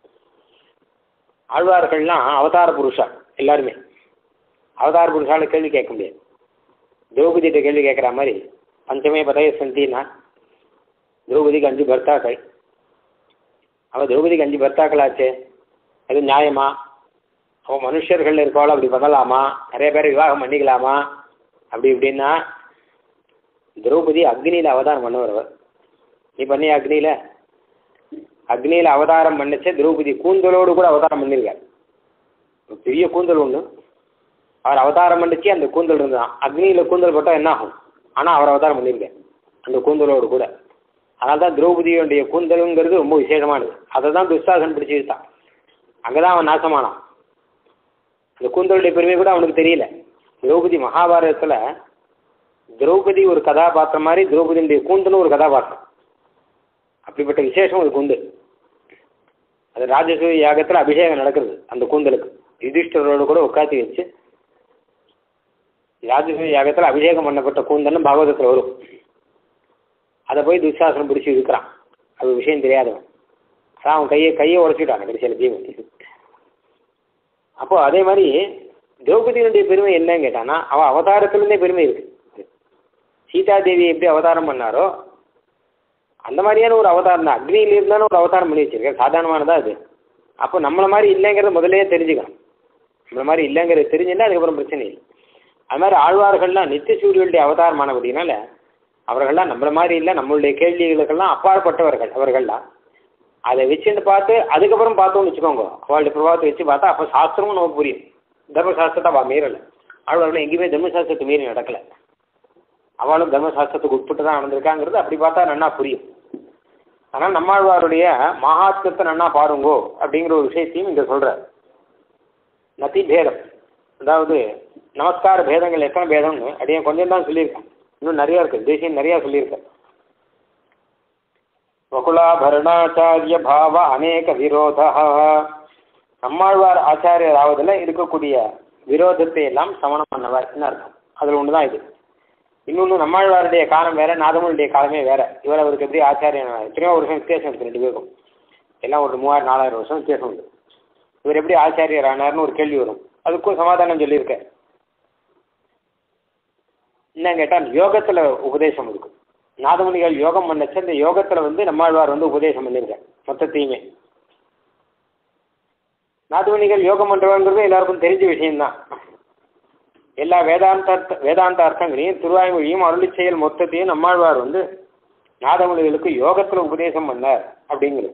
ஆழ்வார்கள்லாம் அவதார புருஷா எல்லாருமே அவதார புருஷால கேள்வி கேட்க முடியாது திரௌபதிகிட்ட கேள்வி கேட்குற மாதிரி பஞ்சமே பதய சந்தின்னா திரௌபதிக்கு அஞ்சு பர்த்தாக்கள் அவள் திரௌபதிக்கு அஞ்சு பர்த்தாக்களாச்சே அது நியாயமா அவன் மனுஷர்கள் இருக்கவாள் அப்படி பண்ணலாமா நிறைய பேர் விவாகம் பண்ணிக்கலாமா அப்படி இப்படின்னா திரௌபதி அக்னியில் அவதாரம் பண்ணவர் அவர் நீ பண்ணி அக்னியில் அக்னியில் அவதாரம் பண்ணச்சே திரௌபதி கூந்தலோடு கூட அவதாரம் பண்ணியிருக்கார் ஒரு பெரிய கூந்தல் ஒன்று அவர் அவதாரம் பண்ணிச்சு அந்த கூந்தல் இருந்தான் அக்னியில் கூந்தல் போட்டால் என்ன ஆகும் ஆனால் அவர் அவதாரம் பண்ணியிருக்கார் அந்த கூந்தலோடு கூட அதனால தான் திரௌபதியுடைய கூந்தலுங்கிறது ரொம்ப விசேஷமானது அதை தான் துஸ்தாசன் பிடிச்சி இழுத்தான் அங்கே தான் அவன் நாசமானான் அந்த கூந்தலுடைய பெருமை கூட அவனுக்கு தெரியல திரௌபதி மகாபாரதத்துல திரௌபதி ஒரு கதாபாத்திரம் மாதிரி திரௌபதியுடைய கூந்தலும் ஒரு கதாபாத்திரம் அப்படிப்பட்ட விசேஷம் ஒரு கூண்டு அது ராஜசூய யாகத்துல அபிஷேகம் நடக்கிறது அந்த கூந்தலுக்கு யுதிஷ்டரோடு கூட உட்காத்தி வச்சு ராஜசூய யாகத்துல அபிஷேகம் பண்ணப்பட்ட கூந்தலும் பாகவதத்துல வரும் அதை போய் துச்சாசனம் பிடிச்சி இருக்கிறான் அது விஷயம் தெரியாதவன் அதான் அவன் கையை கையை உடச்சிட்டான் கடைசியில் பீமன் அப்போ அதே மாதிரி திரௌபதியினுடைய பெருமை என்னன்னு கேட்டான்னா அவன் அவதாரத்திலிருந்தே பெருமை இருக்கு சீதா தேவி எப்படி அவதாரம் பண்ணாரோ அந்த மாதிரியான ஒரு அவதாரம் தான் அக்னியில் இருந்தாலும் ஒரு அவதாரம் பண்ணி வச்சிருக்கேன் சாதாரணமானதா அது அப்போ நம்மளை மாதிரி இல்லைங்கிறத முதல்லயே தெரிஞ்சுக்கணும் நம்மள மாதிரி இல்லைங்கிறது தெரிஞ்சுன்னா அதுக்கப்புறம் பிரச்சனை இல்லை அது மாதிரி ஆழ்வார்கள்லாம் நித்திய சூரியனுடைய அவதாரமானபடினால அவர்கள்லாம் நம்மள மாதிரி இல்லை நம்மளுடைய கேள்விகளுக்கெல்லாம் அப்பாற்பட்டவர்கள் அவர்கள்லாம் அதை வச்சுட்டு பார்த்து அதுக்கப்புறம் பார்த்தோம்னு வச்சுக்கோங்க அவளுடைய பிரபாவத்தை வச்சு பார்த்தா அப்போ சாஸ்திரமும் நமக்கு புரியும் தர்மசாஸ்திரத்தை அவள் மீறலை ஆழ்வார்கள் எங்கேயுமே தர்மசாஸ்திரத்தை மீறி நடக்கலை அவளும் தர்மசாஸ்திரத்துக்கு உட்பட்டு தான் நடந்திருக்காங்கிறது அப்படி பார்த்தா நன்னா புரியும் ஆனால் நம்மாழ்வாருடைய மகாத்மத்தை நன்னா பாருங்கோ அப்படிங்கிற ஒரு விஷயத்தையும் இங்கே சொல்கிறார் நதி பேதம் அதாவது நமஸ்கார பேதங்கள் எத்தனை பேதம்னு அப்படியே கொஞ்சம் தான் சொல்லியிருக்கேன் இன்னும் நிறையா இருக்குது தேசியம் நிறையா சொல்லியிருக்கேன் வகுலாபரணாச்சாரிய பாவ அநேக விரோத நம்மாழ்வார் ஆச்சாரியர் ஆவதில் இருக்கக்கூடிய விரோதத்தை எல்லாம் சமணம் பண்ணவர்னு அர்த்தம் அதில் ஒன்று தான் இது இன்னொன்று நம்மாழ்வாருடைய காலம் வேற நாதமுடைய காலமே வேற இவர் அவருக்கு எப்படி ஆச்சாரியன் எத்தனையோ வருஷம் வித்தியாசம் இருக்கு ரெண்டு பேருக்கும் எல்லாம் ஒரு மூவாயிரம் நாலாயிரம் வருஷம் வித்தியாசம் உண்டு இவர் எப்படி ஆச்சாரியர் ஆனார்னு ஒரு கேள்வி வரும் அதுக்கும் சமாதானம் சொல்லியிருக்கேன் என்ன கேட்டால் யோகத்தில் உபதேசம் இருக்கு நாதமுனிகள் யோகம் பண்ணச்சு அந்த யோகத்தில் வந்து நம்மாழ்வார் வந்து உபதேசம் பண்ணியிருக்கார் மொத்தத்தையுமே நாதமுனிகள் யோகம் பண்ணுறவங்கிறது எல்லாருக்கும் தெரிஞ்ச விஷயம்தான் எல்லா வேதாந்த வேதாந்த அர்த்தங்களையும் திருவாய்மொழியும் அருளி செயல் மொத்தத்தையும் நம்மாழ்வார் வந்து நாதமுனிகளுக்கு யோகத்தில் உபதேசம் பண்ணார் அப்படிங்கிறது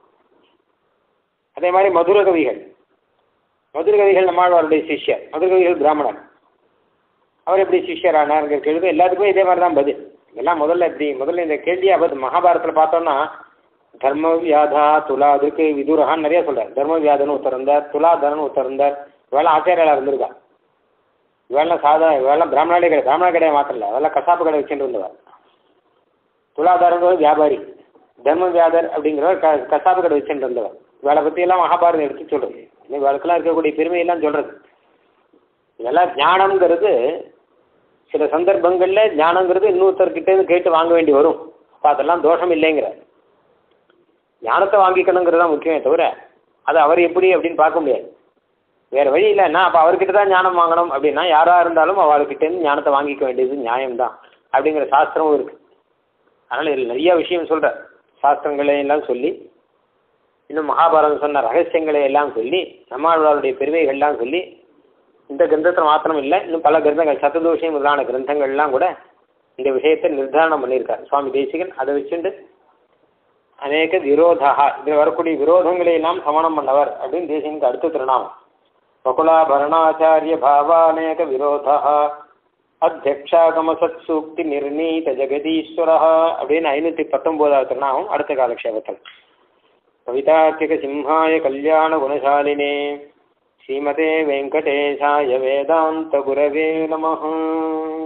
அதே மாதிரி மதுர கவிகள் மதுர கவிகள் நம்மாழ்வாருடைய சிஷ்யர் மதுர கவிகள் பிராமணர் அவர் எப்படி சிஷ்யர் ஆனாருங்கிற கேள்வி எல்லாத்துக்குமே இதே மாதிரி தான் பதில் எல்லாம் முதல்ல எப்படி முதல்ல இந்த கேள்வி அவர் மகாபாரத்தில் பார்த்தோம்னா தர்ம வியாதா துலா அதுக்கு விதுரகான்னு நிறைய சொல்றார் தர்ம வியாதன்னு ஒருத்தர் இருந்தார் துலாதரன் ஒருத்தர் இருந்தார் இவெல்லாம் ஆச்சாரியாளா இருந்திருக்கா இவெல்லாம் சாதா இவெல்லாம் பிராமணாலே கிடையாது பிராமண கடையை மாத்திரல அதெல்லாம் கசாப்பு கடை வச்சுட்டு இருந்தவர் துலாதாரங்கிறது வியாபாரி தர்ம வியாதர் அப்படிங்கிறவர் க கசாப்பு கடை வச்சுட்டு இருந்தவர் இவளை பற்றி எல்லாம் மகாபாரதம் எடுத்து சொல்றது இன்னும் இவளுக்கெல்லாம் இருக்கக்கூடிய பெருமையெல்லாம் சொல்றது இதெல்லாம் ஞானம்ங்கிறது சில சந்தர்ப்பங்களில் ஞானங்கிறது இன்னொருத்தர்கிட்டேருந்து கேட்டு வாங்க வேண்டி வரும் அப்போ அதெல்லாம் தோஷம் இல்லைங்கிற ஞானத்தை வாங்கிக்கணுங்கிறது தான் முக்கியமே தவிர அது அவர் எப்படி அப்படின்னு பார்க்க முடியாது வேறு வழி இல்லைன்னா அப்போ அவர்கிட்ட தான் ஞானம் வாங்கணும் அப்படின்னா யாராக இருந்தாலும் அவர்கிட்டேருந்து ஞானத்தை வாங்கிக்க வேண்டியது நியாயம்தான் அப்படிங்கிற சாஸ்திரமும் இருக்குது அதனால் இதில் நிறைய விஷயம் சொல்கிறார் சாஸ்திரங்களை எல்லாம் சொல்லி இன்னும் மகாபாரதம் சொன்ன ரகசியங்களை எல்லாம் சொல்லி நம்மாழ்வாருடைய பெருமைகள்லாம் சொல்லி இந்த கிரந்தத்தில் மாத்திரம் இல்லை இன்னும் பல கிரந்தங்கள் சத்ததோஷம் முதலான கிரந்தங்கள்லாம் கூட இந்த விஷயத்தை நிர்தாரணம் பண்ணியிருக்கார் சுவாமி தேசிகன் அதை வச்சுட்டு அநேக விரோதா இதில் வரக்கூடிய விரோதங்களை எல்லாம் சமணம் பண்ணவர் அப்படின்னு தேசிகனுக்கு அடுத்த திருநாமம் வகுலாபரணாச்சாரிய பாவானேக விரோதா அத்தியக்ஷாகம சத் சூக்தி நிர்ணீத ஜெகதீஸ்வர அப்படின்னு ஐநூற்றி பத்தொம்போதாவது திருநாமம் அடுத்த காலக்ஷேபத்தில் கவிதார்த்திக சிம்ஹாய கல்யாண குணசாலினே ஸ்ரீமதே வெங்கடேஷாய வேதாந்த குரவே நமः